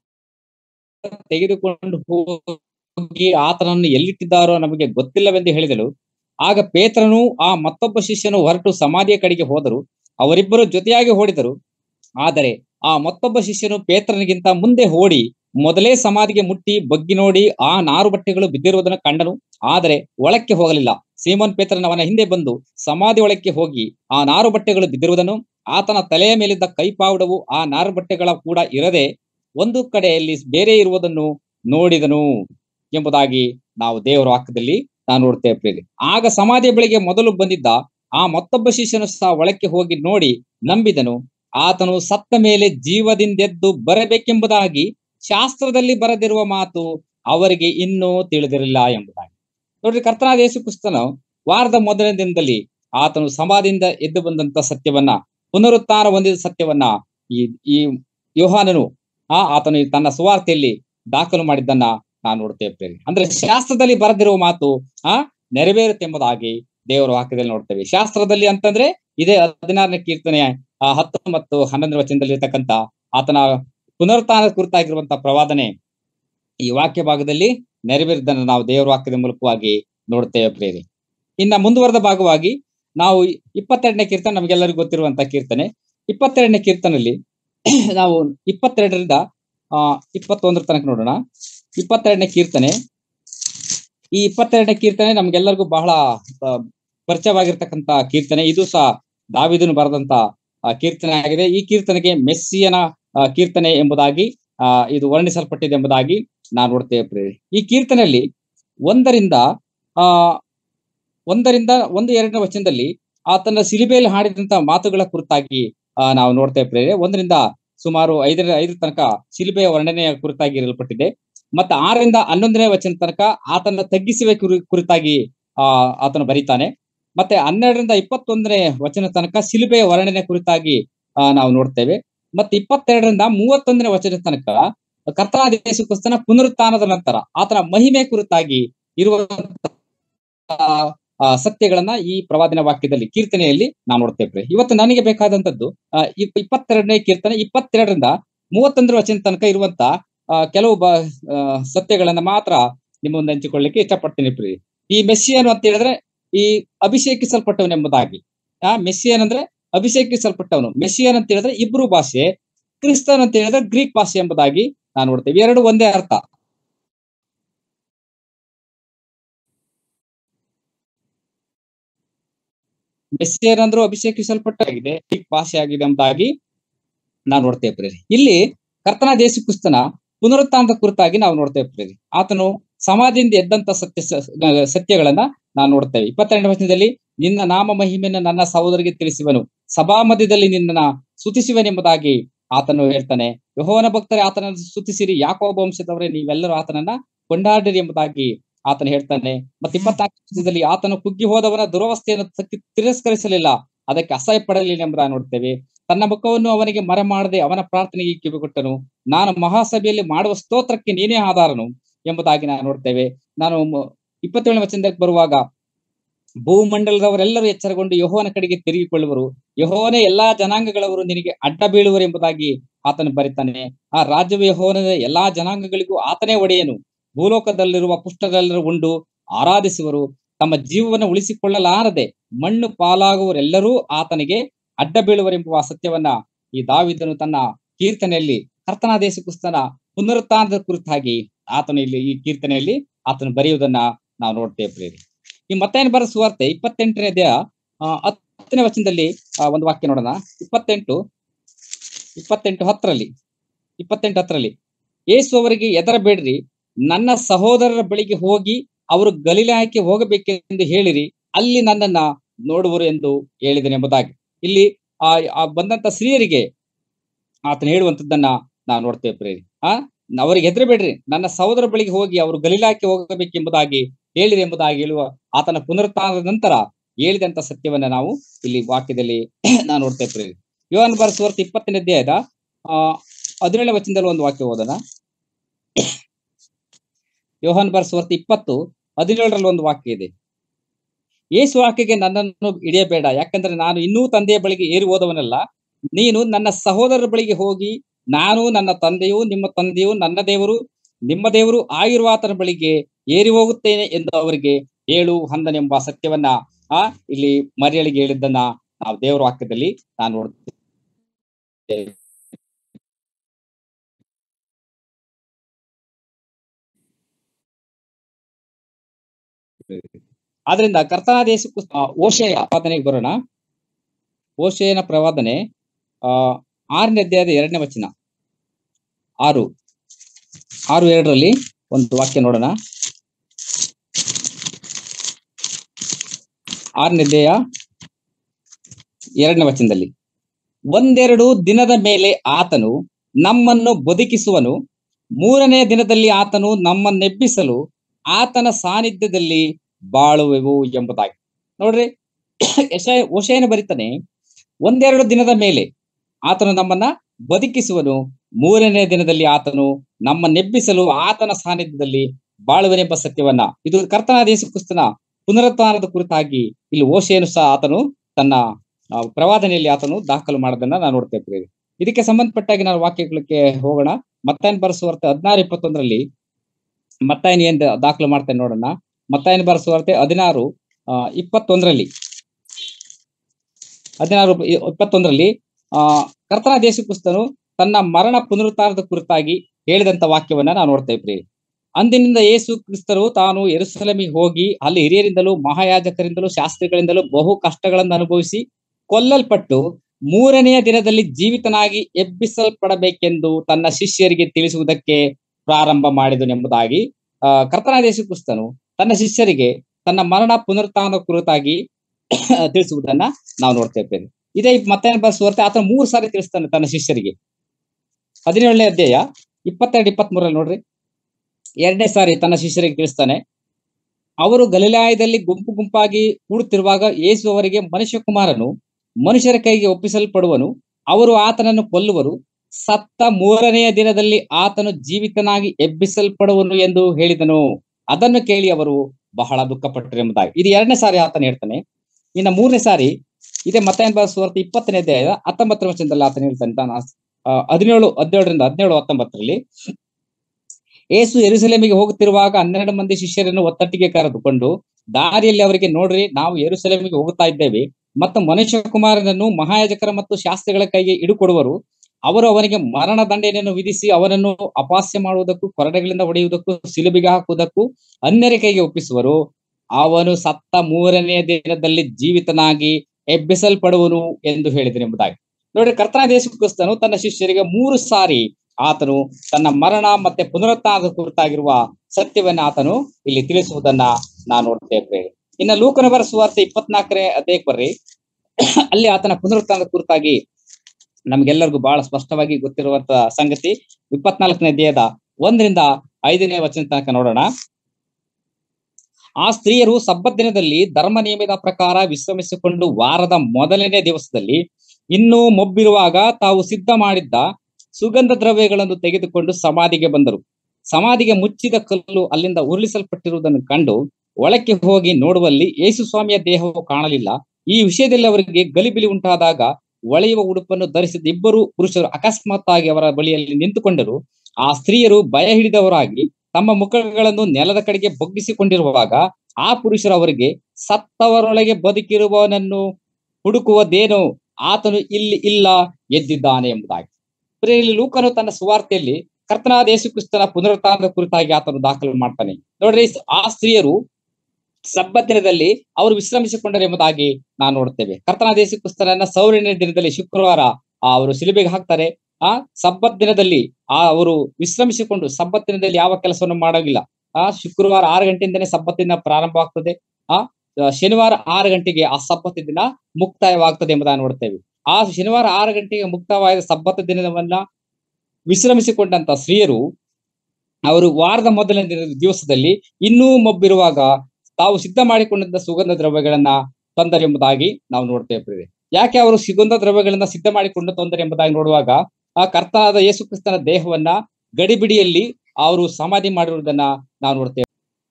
ತೆಗೆದುಕೊಂಡು ಹೋಗಿ ಆತನನ್ನು ಎಲ್ಲಿಟ್ಟಿದ್ದಾರೋ ನಮಗೆ ಗೊತ್ತಿಲ್ಲವೆಂದು ಹೇಳಿದಳು ಆಗ ಪೇತ್ರನು ಆ ಮತ್ತೊಬ್ಬ ಶಿಷ್ಯನು ಹೊರಟು ಸಮಾಧಿಯ ಕಡೆಗೆ ಹೋದರು ಅವರಿಬ್ಬರು ಜೊತೆಯಾಗಿ ಓಡಿದರು ಆದರೆ ಆ ಮತ್ತೊಬ್ಬ ಶಿಷ್ಯನು ಪೇತ್ರನಿಗಿಂತ ಮುಂದೆ ಓಡಿ ಮೊದಲೇ ಸಮಾಧಿಗೆ ಮುಟ್ಟಿ ಬಗ್ಗಿ ನೋಡಿ ಆ ನಾರು ಬಟ್ಟೆಗಳು ಬಿದ್ದಿರುವುದನ್ನು ಕಂಡನು ಆದರೆ ಒಳಕ್ಕೆ ಹೋಗಲಿಲ್ಲ ಸೀಮೋನ್ ಪೇತ್ರನ ಅವನ ಹಿಂದೆ ಬಂದು ಸಮಾಧಿ ಒಳಕ್ಕೆ ಹೋಗಿ ಆ ನಾರು ಬಟ್ಟೆಗಳು ಬಿದ್ದಿರುವುದನ್ನು ಆತನ ತಲೆಯ ಮೇಲಿದ್ದ ಕೈಪಾವುಡವು ಆ ನಾರು ಬಟ್ಟೆಗಳ ಕೂಡ ಇರದೆ ಒಂದು ಕಡೆಯಲ್ಲಿ ಬೇರೆ ಇರುವುದನ್ನು ನೋಡಿದನು ಎಂಬುದಾಗಿ ನಾವು ದೇವರ ವಾಕ್ಯದಲ್ಲಿ ನಾವು ನೋಡ್ತೇವೆ ಪ್ರಿಯರೇ. ಆಗ ಸಮಾಧಿಯ ಬಳಿಗೆ ಮೊದಲು ಬಂದಿದ್ದ ಆ ಮತ್ತೊಬ್ಬ ಶಿಷ್ಯನು ಸಹ ಒಳಕ್ಕೆ ಹೋಗಿ ನೋಡಿ ನಂಬಿದನು ಆತನು ಸತ್ತ ಮೇಲೆ ಜೀವದಿಂದೆದ್ದು ಬರಬೇಕೆಂಬುದಾಗಿ ಶಾಸ್ತ್ರದಲ್ಲಿ ಬರೆದಿರುವ ಮಾತು ಅವರಿಗೆ ಇನ್ನೂ ತಿಳಿದಿರಲಿಲ್ಲ ಎಂಬುದಾಗಿ ನೋಡ್ರಿ ಕರ್ತನಾದ ಯೇಸು ಕ್ರಿಸ್ತನು ವಾರದ ಮೊದಲನೇ ದಿನದಲ್ಲಿ ಆತನು ಸಮಾಧಿಯಿಂದ ಎದ್ದು ಬಂದಂತ ಸತ್ಯವನ್ನ ಪುನರುತ್ಥಾನ ಹೊಂದಿದ ಸತ್ಯವನ್ನ ಈ ಈ ಯೋಹಾನನು ಆ ಆತನು ತನ್ನ ಸುವಾರ್ತೆಯಲ್ಲಿ ದಾಖಲು ಮಾಡಿದ್ದನ್ನ ನಾವು ನೋಡ್ತೇವೆ ಪ್ರಿಯರೇ. ಅಂದ್ರೆ ಶಾಸ್ತ್ರದಲ್ಲಿ ಬರೆದಿರುವ ಮಾತು ಆ ನೆರವೇರುತ್ತೆ ಎಂಬುದಾಗಿ ದೇವರ ವಾಕ್ಯದಲ್ಲಿ ನೋಡ್ತೇವೆ ಶಾಸ್ತ್ರದಲ್ಲಿ ಅಂತಂದ್ರೆ ಇದೇ ಹದಿನಾರನೇ ಕೀರ್ತನೆ ಆ ಹತ್ತು ಮತ್ತು ಹನ್ನೊಂದನೇ ವಚನದಲ್ಲಿ ಇರ್ತಕ್ಕಂತ ಆತನ ಪುನರುತ್ಥಾನದ ಕುರಿತಾಗಿರುವಂತಹ ಪ್ರವಾದನೆ ಈ ವಾಕ್ಯ ಭಾಗದಲ್ಲಿ ನೆರವೇರಿದ್ದನ್ನು ನಾವು ದೇವರ ವಾಕ್ಯದ ಮೂಲಕವಾಗಿ ನೋಡ್ತೇವೆ ಪ್ರೇರಿ ಇನ್ನ ಮುಂದುವರೆದ ಭಾಗವಾಗಿ ನಾವು ಇಪ್ಪತ್ತೆರಡನೇ ಕೀರ್ತನೆ ನಮಗೆಲ್ಲರಿಗೂ ಗೊತ್ತಿರುವಂತಹ ಕೀರ್ತನೆ ಇಪ್ಪತ್ತೆರಡನೇ ಕೀರ್ತನಲ್ಲಿ ನಾವು ಇಪ್ಪತ್ತೆರಡರಿಂದ ಆ ಇಪ್ಪತ್ತೊಂದರ ತನಕ ನೋಡೋಣ ಇಪ್ಪತ್ತೆರಡನೇ ಕೀರ್ತನೆ ಈ ಇಪ್ಪತ್ತೆರಡನೇ ಕೀರ್ತನೆ ನಮ್ಗೆಲ್ಲರಿಗೂ ಬಹಳ ಆ, ಪರಿಚಯವಾಗಿರ್ತಕ್ಕಂತ ಕೀರ್ತನೆ ಇದು ಸಹ ದಾವಿದನು ಬರೆದಂತ ಆ, ಕೀರ್ತನೆ ಆಗಿದೆ ಈ ಕೀರ್ತನೆಗೆ ಮೆಸ್ಸಿಯನ ಆ, ಕೀರ್ತನೆ ಎಂಬುದಾಗಿ ಆ ಇದು ವರ್ಣಿಸಲ್ಪಟ್ಟಿದೆ ಎಂಬುದಾಗಿ ನಾವು ನೋಡ್ತೇವೆ ಪ್ರಿಯರೇ. ಈ ಕೀರ್ತನೆಯಲ್ಲಿ ಒಂದರಿಂದ ಆ ಒಂದರಿಂದ ಒಂದು ಎರಡನೇ ವಚನದಲ್ಲಿ ಆತನ ಸಿಲಿಬೆಯಲ್ಲಿ ಹಾಡಿದಂತ ಮಾತುಗಳ ಕುರಿತಾಗಿ ಆ, ನಾವು ನೋಡ್ತೇವೆ ಪ್ರೇರೆ ಒಂದರಿಂದ ಸುಮಾರು ಐದರ ಐದರ ತನಕ ಶಿಲ್ಬೆಯ ವರ್ಣನೆಯ ಕುರಿತಾಗಿ ಇರಲ್ಪಟ್ಟಿದೆ ಮತ್ತೆ ಆರರಿಂದ ಹನ್ನೊಂದನೇ ವಚನ ತನಕ ಆತನ ತಗ್ಗಿಸುವ ಕುರಿ ಕುರಿತಾಗಿ ಆ ಆತನು ಬರೀತಾನೆ ಮತ್ತೆ ಹನ್ನೆರಡರಿಂದ ಇಪ್ಪತ್ತೊಂದನೇ ವಚನ ತನಕ ಶಿಲುಬೆಯ ವರ್ಣನೆ ಕುರಿತಾಗಿ ಆ, ನಾವು ನೋಡ್ತೇವೆ ಮತ್ತೆ ಇಪ್ಪತ್ತೆರಡರಿಂದ ಮೂವತ್ತೊಂದನೇ ವಚನ ತನಕ ಕರ್ತನಾದ ಯೇಸು ಕ್ರಿಸ್ತನ ಪುನರುತ್ಥಾನದ ನಂತರ ಆತನ ಮಹಿಮೆ ಕುರಿತಾಗಿ ಇರುವಂತಹ ಆ, ಸತ್ಯಗಳನ್ನ ಈ ಪ್ರವಾದಿನ ವಾಕ್ಯದಲ್ಲಿ ಕೀರ್ತನೆಯಲ್ಲಿ ನಾವು ನೋಡ್ತೇವೆ ಇವತ್ತು ನನಗೆ ಬೇಕಾದಂತದ್ದು ಆ, ಇಪ್- ಇಪ್ಪತ್ತೆರಡನೇ ಕೀರ್ತನೆ ಇಪ್ಪತ್ತೆರಡರಿಂದ ಮೂವತ್ತೊಂದರ ವಚನ ತನಕ ಇರುವಂತ ಆ, ಕೆಲವು ಬ ಆ, ಸತ್ಯಗಳನ್ನ ಮಾತ್ರ ನಿಮ್ಮ ಮುಂದೆ ಹಂಚಿಕೊಳ್ಳಿಕ್ಕೆ ಇಷ್ಟಪಡ್ತೀನಿ ಪ್ರಿಯ ಈ ಮೆಸ್ಸಿಯನು ಅಂತ ಹೇಳಿದ್ರೆ ಈ ಅಭಿಷೇಕಿಸಲ್ಪಟ್ಟವನೆಂಬುದಾಗಿ ಆ ಮೆಸ್ಸಿಯನ್ ಅಂದ್ರೆ ಅಭಿಷೇಕಿಸಲ್ಪಟ್ಟವನು ಮೆಸ್ಸಿಯನ್ ಅಂತ ಹೇಳಿದ್ರೆ ಇಬ್ರು ಭಾಷೆ ಕ್ರಿಸ್ತನ್ ಅಂತ ಹೇಳಿದ್ರೆ ಗ್ರೀಕ್ ಭಾಷೆ ಎಂಬುದಾಗಿ ನಾವು ನೋಡ್ತೇವೆ ಎರಡು ಒಂದೇ ಅರ್ಥ ಮೆಸ್ಸಿಯನ್ ಅಂದ್ರೂ ಅಭಿಷೇಕಿಸಲ್ಪಟ್ಟಾಗಿದೆ ಗ್ರೀಕ್ ಭಾಷೆ ಆಗಿದೆ ಎಂಬುದಾಗಿ ನಾವು ನೋಡ್ತೇವೆ ಪ್ರೇರಿ ಇಲ್ಲಿ ಕರ್ತನ ದೇಶ ಕ್ರಿಸ್ತನ ಪುನರುತ್ಥಾನದ ಕುರಿತಾಗಿ ನಾವು ನೋಡ್ತೇವೆ ಪ್ರೇರಿ ಆತನು ಸಮಾಧಿಯಿಂದ ಎದ್ದಂತ ಸತ್ಯ ಸತ್ಯಗಳನ್ನ ನಾವು ನೋಡ್ತೇವೆ ಇಪ್ಪತ್ತೆರಡನೇ ವಚನದಲ್ಲಿ ನಿನ್ನ ನಾಮ ಮಹಿಮೆಯನ್ನು ನನ್ನ ಸಹೋದರಿಗೆ ತಿಳಿಸುವನು ಸಭಾ ಮಧ್ಯದಲ್ಲಿ ನಿನ್ನನ್ನ ಸ್ತುತಿಸುವನೆಂಬುದಾಗಿ ಆತನು ಹೇಳ್ತಾನೆ ಯಹೋವನ ಭಕ್ತರೇ ಆತನನ್ನು ಸ್ತುತಿಸಿರಿ ಯಾಕೋಬ ವಂಶದವರೇ ನೀವೆಲ್ಲರೂ ಆತನನ್ನ ಕೊಂಡಾಡಿರಿ ಎಂಬುದಾಗಿ ಆತನು ಹೇಳ್ತಾನೆ ಮತ್ತೆ ಇಪ್ಪತ್ನಾಲ್ಕು ಆತನು ಕುಗ್ಗಿ ಹೋದವನ ದುರವಸ್ಥೆಯನ್ನು ತಕ್ಕಿ- ತಿರಸ್ಕರಿಸಲಿಲ್ಲ ಅದಕ್ಕೆ ಅಸಹ್ಯ ಪಡಲಿಲ್ಲ ಎಂಬುದಾಗಿ ನೋಡ್ತೇವೆ ತನ್ನ ಮುಖವನ್ನು ಅವನಿಗೆ ಮರೆ ಮಾಡದೆ ಅವನ ಪ್ರಾರ್ಥನೆಗೆ ಕಿವಿಗೊಟ್ಟನು ನಾನು ಮಹಾಸಭೆಯಲ್ಲಿ ಮಾಡುವ ಸ್ತೋತ್ರಕ್ಕೆ ನೀನೇ ಆಧಾರನು ಎಂಬುದಾಗಿ ನಾವು ನೋಡ್ತೇವೆ ನಾನು ಮ- ಇಪ್ಪತ್ತೇಳನೇ ವಚನದಲ್ಲಿ ಬರುವಾಗ ಭೂಮಂಡಲದವರೆಲ್ಲರೂ ಎಚ್ಚರಗೊಂಡು ಯಹೋವನ ಕಡೆಗೆ ತಿರುಗಿಕೊಳ್ಳುವರು ಯಹೋವನೇ ಎಲ್ಲಾ ಜನಾಂಗಗಳವರು ನಿನಗೆ ಅಡ್ಡ ಬೀಳುವರು ಎಂಬುದಾಗಿ ಆತನು ಬರಿತಾನೆ ಆ ರಾಜ್ಯವು ಯಹೋವನ ಎಲ್ಲಾ ಜನಾಂಗಗಳಿಗೂ ಆತನೇ ಒಡೆಯನು ಭೂಲೋಕದಲ್ಲಿರುವ ಪುಷ್ಟರೆಲ್ಲರೂ ಉಂಡು ಆರಾಧಿಸುವರು ತಮ್ಮ ಜೀವವನ್ನು ಉಳಿಸಿಕೊಳ್ಳಲಾರದೆ ಮಣ್ಣು ಪಾಲಾಗುವರೆಲ್ಲರೂ ಆತನಿಗೆ ಅಡ್ಡ ಬೀಳುವರೆಂಬುವ ಸತ್ಯವನ್ನ ಈ ದಾವಿದನು ತನ್ನ ಕೀರ್ತನೆಯಲ್ಲಿ ಕರ್ತನಾದೇಶ ಪುಸ್ತನ ಪುನರುತ್ಥಾನದ ಕುರಿತಾಗಿ ಆತನು ಇಲ್ಲಿ ಈ ಕೀರ್ತನೆಯಲ್ಲಿ ಆತನು ಬರೆಯುವುದನ್ನ ನಾವು ನೋಡ್ತೇವೆ ಪ್ರೇರಿ ಈ ಮತ್ತೇನು ಬರೋ ಸುವಾರ್ತೆ ಇಪ್ಪತ್ತೆಂಟನೇ ಅಧ್ಯಾಯ ಆ, ಹತ್ತನೇ ವಚನದಲ್ಲಿ ಆ, ಒಂದು ವಾಕ್ಯ ನೋಡೋಣ ಇಪ್ಪತ್ತೆಂಟು ಇಪ್ಪತ್ತೆಂಟು ಹತ್ತರಲ್ಲಿ ಇಪ್ಪತ್ತೆಂಟು ಹತ್ತರಲ್ಲಿ ಏಸು ಅವರಿಗೆ ಎದರಬೇಡ್ರಿ ನನ್ನ ಸಹೋದರರ ಬಳಿಗೆ ಹೋಗಿ ಅವರು ಗಲಿಲಾಯಕ್ಕೆ ಹೋಗಬೇಕೆಂದು ಹೇಳಿರಿ ಅಲ್ಲಿ ನನ್ನನ್ನ ನೋಡುವರು ಎಂದು ಹೇಳಿದನು ಎಂಬುದಾಗಿ ಇಲ್ಲಿ ಆ ಆ ಬಂದಂತ ಸ್ತ್ರೀಯರಿಗೆ ಆತನ ಹೇಳುವಂತದ್ದನ್ನ ನಾವು ನೋಡ್ತೇವೆ ಪ್ರೇರಿ ಆ ಅವರಿಗೆ ಹೆದರಬೇಡ್ರಿ ನನ್ನ ಸಹೋದರ ಬಳಿಗೆ ಹೋಗಿ ಅವರು ಗಲಿಲಾಕ್ಕೆ ಹೋಗಬೇಕೆಂಬುದಾಗಿ ಹೇಳಿರಿ ಎಂಬುದಾಗಿ ಹೇಳುವ ಆತನ ಪುನರುತ್ಥಾನದ ನಂತರ ಹೇಳಿದಂತ ಸತ್ಯವನ್ನ ನಾವು ಇಲ್ಲಿ ವಾಕ್ಯದಲ್ಲಿ ನಾವು ನೋಡ್ತೇವೆ ಪ್ರೇರಿ ಯೋಹನ್ ಬರೆಸುವರ್ತ ಇಪ್ಪತ್ತನೇ ಅಧ್ಯಾಯದ ಆ ಹದಿನೇಳನೇ ವಚನದಲ್ಲಿ ಒಂದು ವಾಕ್ಯ ಓದೋಣ ಯೋಹನ್ ಬರೆಸುವರ್ತ ಇಪ್ಪತ್ತು ಹದಿನೇಳರಲ್ಲಿ ಒಂದು ವಾಕ್ಯ ಇದೆ ಯೇಸು ಆಕೆಗೆ ನನ್ನನ್ನು ಹಿಡಿಯಬೇಡ ಯಾಕಂದ್ರೆ ನಾನು ಇನ್ನೂ ತಂದೆಯ ಬಳಿಗೆ ಏರಿ ಹೋದವನಲ್ಲ ನೀನು ನನ್ನ ಸಹೋದರರ ಬಳಿಗೆ ಹೋಗಿ ನಾನು ನನ್ನ ತಂದೆಯು ನಿಮ್ಮ ತಂದೆಯು ನನ್ನ ದೇವರು ನಿಮ್ಮ ದೇವರು ಆಗಿರುವ ಆತನ ಬಳಿಗೆ ಏರಿ ಹೋಗುತ್ತೇನೆ ಎಂದು ಅವರಿಗೆ ಹೇಳು ಹಂದನೆಂಬ ಸತ್ಯವನ್ನ ಆ ಇಲ್ಲಿ ಮರಿಯಳಿಗೆ ಹೇಳಿದ್ದನ್ನ ನಾವು ದೇವರ ವಾಕ್ಯದಲ್ಲಿ ನಾನು ನೋಡ್ತೇವೆ ಆದ್ರಿಂದ ಕರ್ತನಾದೇಶ ಓಶೆಯ ಪ್ರವಾದನೆಗೆ ಬರೋಣ ಓಶೆಯನ ಪ್ರವಾದನೆ ಆ ಆರನೇ ಅಧ್ಯಾಯದ ಎರಡನೇ ವಚನ ಆರು ಆರು ಎರಡರಲ್ಲಿ ಒಂದು ವಾಕ್ಯ ನೋಡೋಣ ಆರನೇ ಅಧ್ಯಾಯ ಎರಡನೇ ವಚನದಲ್ಲಿ ಒಂದೆರಡು ದಿನದ ಮೇಲೆ ಆತನು ನಮ್ಮನ್ನು ಬದುಕಿಸುವನು ಮೂರನೇ ದಿನದಲ್ಲಿ ಆತನು ನಮ್ಮನ್ನೆಬ್ಬಿಸಲು ಆತನ ಸಾನ್ನಿಧ್ಯದಲ್ಲಿ ಬಾಳುವೆವು ಎಂಬುದಾಗಿ ನೋಡ್ರಿ ಯಶ ಓಶಯನ ಬರಿತಾನೆ ಒಂದೆರಡು ದಿನದ ಮೇಲೆ ಆತನು ನಮ್ಮನ್ನ ಬದುಕಿಸುವನು ಮೂರನೇ ದಿನದಲ್ಲಿ ಆತನು ನಮ್ಮನ್ನೆಬ್ಬಿಸಲು ಆತನ ಸಾನ್ನಿಧ್ಯದಲ್ಲಿ ಬಾಳುವನೆಂಬ ಸತ್ಯವನ್ನ ಇದು ಕರ್ತನಾದ ಯೇಸು ಕ್ರಿಸ್ತನ ಪುನರುತ್ಥಾನದ ಕುರಿತಾಗಿ ಇಲ್ಲಿ ಓಶೆಯನ್ನು ಸಹ ಆತನು ತನ್ನ ಆ, ಪ್ರವಾದನೆಯಲ್ಲಿ ಆತನು ದಾಖಲು ಮಾಡೋದನ್ನ ನಾವು ನೋಡ್ತೇವೆ ಇದಕ್ಕೆ ಸಂಬಂಧಪಟ್ಟಾಗಿ ನಾವು ವಾಕ್ಯಗಳಿಗೆ ಹೋಗೋಣ ಮತ್ತಾಯನ್ ಬರೆಸುವಾರ್ತೆ ಹದಿನಾರು ಇಪ್ಪತ್ತೊಂದರಲ್ಲಿ ಮತ್ತಾಯನ್ ಏನ್ ದಾಖಲು ಮಾಡ್ತೇನೆ ನೋಡೋಣ ಮತ್ತಾಯನ್ ಬರೆಸುವಾರ್ತೆ ಹದಿನಾರು ಆ, ಇಪ್ಪತ್ತೊಂದರಲ್ಲಿ ಹದಿನಾರು ಇ- ಇಪ್ಪತ್ತೊಂದರಲ್ಲಿ ಆ ಕರ್ತನ ದೇಶ ಕ್ರಿಸ್ತನು ತನ್ನ ಮರಣ ಪುನರುತ್ಥಾನದ ಕುರಿತಾಗಿ ಹೇಳಿದಂತ ವಾಕ್ಯವನ್ನ ನಾವು ನೋಡ್ತೇವೆ ಪ್ರಿಯ ಅಂದಿನಿಂದ ಯೇಸು ಕ್ರಿಸ್ತರು ತಾನು ಎರುಸಲೇಮಿಗೆ ಹೋಗಿ ಅಲ್ಲಿ ಹಿರಿಯರಿಂದಲೂ ಮಹಾಯಾಜಕರಿಂದಲೂ ಶಾಸ್ತ್ರಿಗಳಿಂದಲೂ ಬಹು ಕಷ್ಟಗಳನ್ನು ಅನುಭವಿಸಿ ಕೊಲ್ಲಲ್ಪಟ್ಟು ಮೂರನೆಯ ದಿನದಲ್ಲಿ ಜೀವಿತನಾಗಿ ಎಬ್ಬಿಸಲ್ಪಡಬೇಕೆಂದು ತನ್ನ ಶಿಷ್ಯರಿಗೆ ತಿಳಿಸುವುದಕ್ಕೆ ಪ್ರಾರಂಭ ಮಾಡಿದನೆಂಬುದಾಗಿ ಆ ಕರ್ತನಾದ ಯೇಸು ಕ್ರಿಸ್ತನು ತನ್ನ ಶಿಷ್ಯರಿಗೆ ತನ್ನ ಮರಣ ಪುನರುತ್ಥಾನದ ಕುರಿತಾಗಿ ತಿಳಿಸುವುದನ್ನ ನಾವು ನೋಡ್ತೇವೆ ಇದೇ ಮತ್ತೆ ಬರೆಸುವಂತೆ ಆತನ ಮೂರು ಸಾರಿ ತಿಳಿಸ್ತಾನೆ ತನ್ನ ಶಿಷ್ಯರಿಗೆ ಹದಿನೇಳನೇ ಅಧ್ಯಾಯ ಇಪ್ಪತ್ತೆರಡು ಇಪ್ಪತ್ತ್ ಮೂರಲ್ಲಿ ನೋಡ್ರಿ ಎರಡನೇ ಸಾರಿ ತನ್ನ ಶಿಷ್ಯರಿಗೆ ತಿಳಿಸ್ತಾನೆ ಅವರು ಗಲಿಲಾಯದಲ್ಲಿ ಗುಂಪು ಗುಂಪಾಗಿ ಕೂಡುತ್ತಿರುವಾಗ ಯೇಸು ಅವರಿಗೆ ಮನುಷ್ಯ ಕುಮಾರನು ಮನುಷ್ಯರ ಕೈಗೆ ಒಪ್ಪಿಸಲ್ಪಡುವನು ಅವರು ಆತನನ್ನು ಕೊಲ್ಲುವರು ಸತ್ತ ಮೂರನೆಯ ದಿನದಲ್ಲಿ ಆತನು ಜೀವಿತನಾಗಿ ಎಬ್ಬಿಸಲ್ಪಡುವನು ಎಂದು ಹೇಳಿದನು ಅದನ್ನು ಕೇಳಿ ಅವರು ಬಹಳ ದುಃಖಪಟ್ಟರು ಎಂಬುದಾಗಿ ಇದು ಎರಡನೇ ಸಾರಿ ಆತನ ಹೇಳ್ತಾನೆ ಇನ್ನು ಮೂರನೇ ಸಾರಿ ಇದೇ ಮತ್ತೆ ಸುವಾರ್ತೆ ಇಪ್ಪತ್ತನೇ ಅಧ್ಯಾಯದ ಹತ್ತೊಂಬತ್ತರ ವಚನದಲ್ಲಿ ಆತನ ಹೇಳ್ತಾನೆ ತಾನು ಆ, ಹದಿನೇಳು ಹದಿನೇಳರಿಂದ ಹದಿನೇಳು ಹತ್ತೊಂಬತ್ತರಲ್ಲಿ ಏಸು ಎರುಸಲೇಮಿಗೆ ಹೋಗುತ್ತಿರುವಾಗ ಹನ್ನೆರಡು ಮಂದಿ ಶಿಷ್ಯರನ್ನು ಒತ್ತಟ್ಟಿಗೆ ಕರೆದುಕೊಂಡು ದಾರಿಯಲ್ಲಿ ಅವರಿಗೆ ನೋಡ್ರಿ ನಾವು ಯೆರೂಸಲೇಮಿಗೆ ಹೋಗುತ್ತಾ ಇದ್ದೇವೆ ಮತ್ತು ಮನುಷ್ಯ ಕುಮಾರನನ್ನು ಮಹಾಯಾಜಕರ ಮತ್ತು ಶಾಸ್ತ್ರಿಗಳ ಕೈಗೆ ಹಿಡುಕೊಡುವರು ಅವರು ಅವನಿಗೆ ಮರಣ ದಂಡನೆಯನ್ನು ವಿಧಿಸಿ ಅವನನ್ನು ಅಪಾಸ್ಯ ಮಾಡುವುದಕ್ಕೂ ಕೊರಡೆಗಳಿಂದ ಹೊಡೆಯುವುದಕ್ಕೂ ಸಿಲುಬಿಗೆ ಹಾಕುವುದಕ್ಕೂ ಅನ್ಯರ ಕೈಗೆ ಒಪ್ಪಿಸುವರು ಅವನು ಸತ್ತ ಮೂರನೇ ದಿನದಲ್ಲಿ ಜೀವಿತನಾಗಿ ಎಬ್ಬಿಸಲ್ಪಡುವನು ಎಂದು ಹೇಳಿದನು ಎಂಬುದಾಗಿ ನೋಡಿ ಕರ್ತನ ಯೇಸು ಕ್ರಿಸ್ತನು ತನ್ನ ಶಿಷ್ಯರಿಗೆ ಮೂರು ಸಾರಿ ಆತನು ತನ್ನ ಮರಣ ಮತ್ತೆ ಪುನರುತ್ಥಾನದ ಕುರಿತಾಗಿರುವ ಸತ್ಯವನ್ನ ಆತನು ಇಲ್ಲಿ ತಿಳಿಸುವುದನ್ನ ನಾವು ನೋಡ್ತೇವೆ ಇನ್ನು ಲೂಕನ ಬರೆಸುವಾರ್ತೆ ಇಪ್ಪತ್ನಾಲ್ಕನೇ ಅಧ್ಯಾಯಕ್ಕೆ ಬರ್ರಿ ಅಲ್ಲಿ ಆತನ ಪುನರುತ್ಥಾನದ ಕುರಿತಾಗಿ ನಮ್ಗೆಲ್ಲರಿಗೂ ಬಹಳ ಸ್ಪಷ್ಟವಾಗಿ ಗೊತ್ತಿರುವಂತ ಸಂಗತಿ ಇಪ್ಪತ್ನಾಲ್ಕನೇ ಅಧ್ಯಾಯದ ಒಂದರಿಂದ ಐದನೇ ವಚನ ತನಕ ನೋಡೋಣ ಆ ಸ್ತ್ರೀಯರು ಸಬ್ಬತ್ ದಿನದಲ್ಲಿ ಧರ್ಮ ನಿಯಮದ ಪ್ರಕಾರ ವಿಶ್ರಮಿಸಿಕೊಂಡು ವಾರದ ಮೊದಲನೇ ದಿವಸದಲ್ಲಿ ಇನ್ನೂ ಮೊಬ್ಬಿರುವಾಗ ತಾವು ಸಿದ್ಧ ಮಾಡಿದ್ದ ಸುಗಂಧ ದ್ರವ್ಯಗಳನ್ನು ತೆಗೆದುಕೊಂಡು ಸಮಾಧಿಗೆ ಬಂದರು ಸಮಾಧಿಗೆ ಮುಚ್ಚಿದ ಕಲ್ಲು ಅಲ್ಲಿಂದ ಉರುಳಿಸಲ್ಪಟ್ಟಿರುವುದನ್ನು ಕಂಡು ಒಳಕ್ಕೆ ಹೋಗಿ ನೋಡುವಲ್ಲಿ ಯೇಸು ಸ್ವಾಮಿಯ ದೇಹವು ಕಾಣಲಿಲ್ಲ ಈ ವಿಷಯದಲ್ಲಿ ಅವರಿಗೆ ಗಲಿಬಿಲಿ ಉಂಟಾದಾಗ ಒಳೆಯುವ ಉಡುಪನ್ನು ಧರಿಸಿದ ಇಬ್ಬರು ಪುರುಷರು ಅಕಸ್ಮಾತ್ ಆಗಿ ಅವರ ಬಳಿಯಲ್ಲಿ ನಿಂತುಕೊಂಡರು ಆ ಸ್ತ್ರೀಯರು ಭಯ ಹಿಡಿದವರಾಗಿ ತಮ್ಮ ಮುಖಗಳನ್ನು ನೆಲದ ಕಡೆಗೆ ಬಗ್ಗಿಸಿಕೊಂಡಿರುವಾಗ ಆ ಪುರುಷರು ಅವರಿಗೆ ಸತ್ತವರೊಳಗೆ ಬದುಕಿರುವವನನ್ನು ಹುಡುಕುವುದೇನು ಆತನು ಇಲ್ಲಿ ಇಲ್ಲ ಎದ್ದಿದ್ದಾನೆ ಎಂಬುದಾಗಿ ಇಲ್ಲಿ ಲೂಕನು ತನ್ನ ಸುವಾರ್ತೆಯಲ್ಲಿ ಕರ್ತನಾದ ಯೇಸು ಕ್ರಿಸ್ತನ ಪುನರುತ್ಥಾನದ ಕುರಿತಾಗಿ ಆತನು ದಾಖಲು ಮಾಡ್ತಾನೆ ನೋಡ್ರಿ ಆ ಸ್ತ್ರೀಯರು ಸಬ್ಬತ್ತಿನದಲ್ಲಿ ಅವರು ವಿಶ್ರಮಿಸಿಕೊಂಡರು ಎಂಬುದಾಗಿ ನಾವು ನೋಡ್ತೇವೆ ಕರ್ತನಾದ ಯೇಸು ಕ್ರಿಸ್ತನನ್ನ ಸೌರನೇ ದಿನದಲ್ಲಿ ಶುಕ್ರವಾರ ಆ ಅವರು ಶಿಲುಬೆಗೆ ಹಾಕ್ತಾರೆ ಆ ಸಬ್ಬತ್ ದಿನದಲ್ಲಿ ಆ ಅವರು ವಿಶ್ರಮಿಸಿಕೊಂಡು ಸಬ್ಬತ್ ದಿನದಲ್ಲಿ ಯಾವ ಕೆಲಸವನ್ನು ಮಾಡೋಗಿಲ್ಲ ಆ ಶುಕ್ರವಾರ ಆರು ಗಂಟೆಯಿಂದನೇ ಸಬ್ಬತ್ತಿನ ಪ್ರಾರಂಭ ಆಗ್ತದೆ ಆ ಶನಿವಾರ ಆರು ಗಂಟೆಗೆ ಆ ಸಬ್ಬತ್ತು ದಿನ ಮುಕ್ತಾಯವಾಗ್ತದೆ ಎಂಬುದನ್ನು ನೋಡ್ತೇವೆ ಆ ಶನಿವಾರ ಆರು ಗಂಟೆಗೆ ಮುಕ್ತವಾದ ಸಬ್ಬತ್ತ ದಿನವನ್ನ ವಿಶ್ರಮಿಸಿಕೊಂಡಂತ ಸ್ತ್ರೀಯರು ಅವರು ವಾರದ ಮೊದಲನೇ ದಿನದ ದಿವಸದಲ್ಲಿ ಇನ್ನೂ ಮೊಬ್ಬಿರುವಾಗ ತಾವು ಸಿದ್ಧ ಮಾಡಿಕೊಂಡಂತ ಸುಗಂಧ ದ್ರವ್ಯಗಳನ್ನ ತಂದರು ಎಂಬುದಾಗಿ ನಾವು ನೋಡ್ತೇವೆ ಯಾಕೆ ಅವರು ಸುಗಂಧ ದ್ರವ್ಯಗಳನ್ನ ಸಿದ್ಧ ಮಾಡಿಕೊಂಡು ತೊಂದರೆ ಎಂಬುದಾಗಿ ನೋಡುವಾಗ ಆ ಕರ್ತನಾದ ಯೇಸು ಕ್ರಿಸ್ತನ ದೇಹವನ್ನ ಗಡಿಬಿಡಿಯಲ್ಲಿ ಅವರು ಸಮಾಧಿ ಮಾಡಿರುವುದನ್ನ ನಾವು ನೋಡ್ತೇವೆ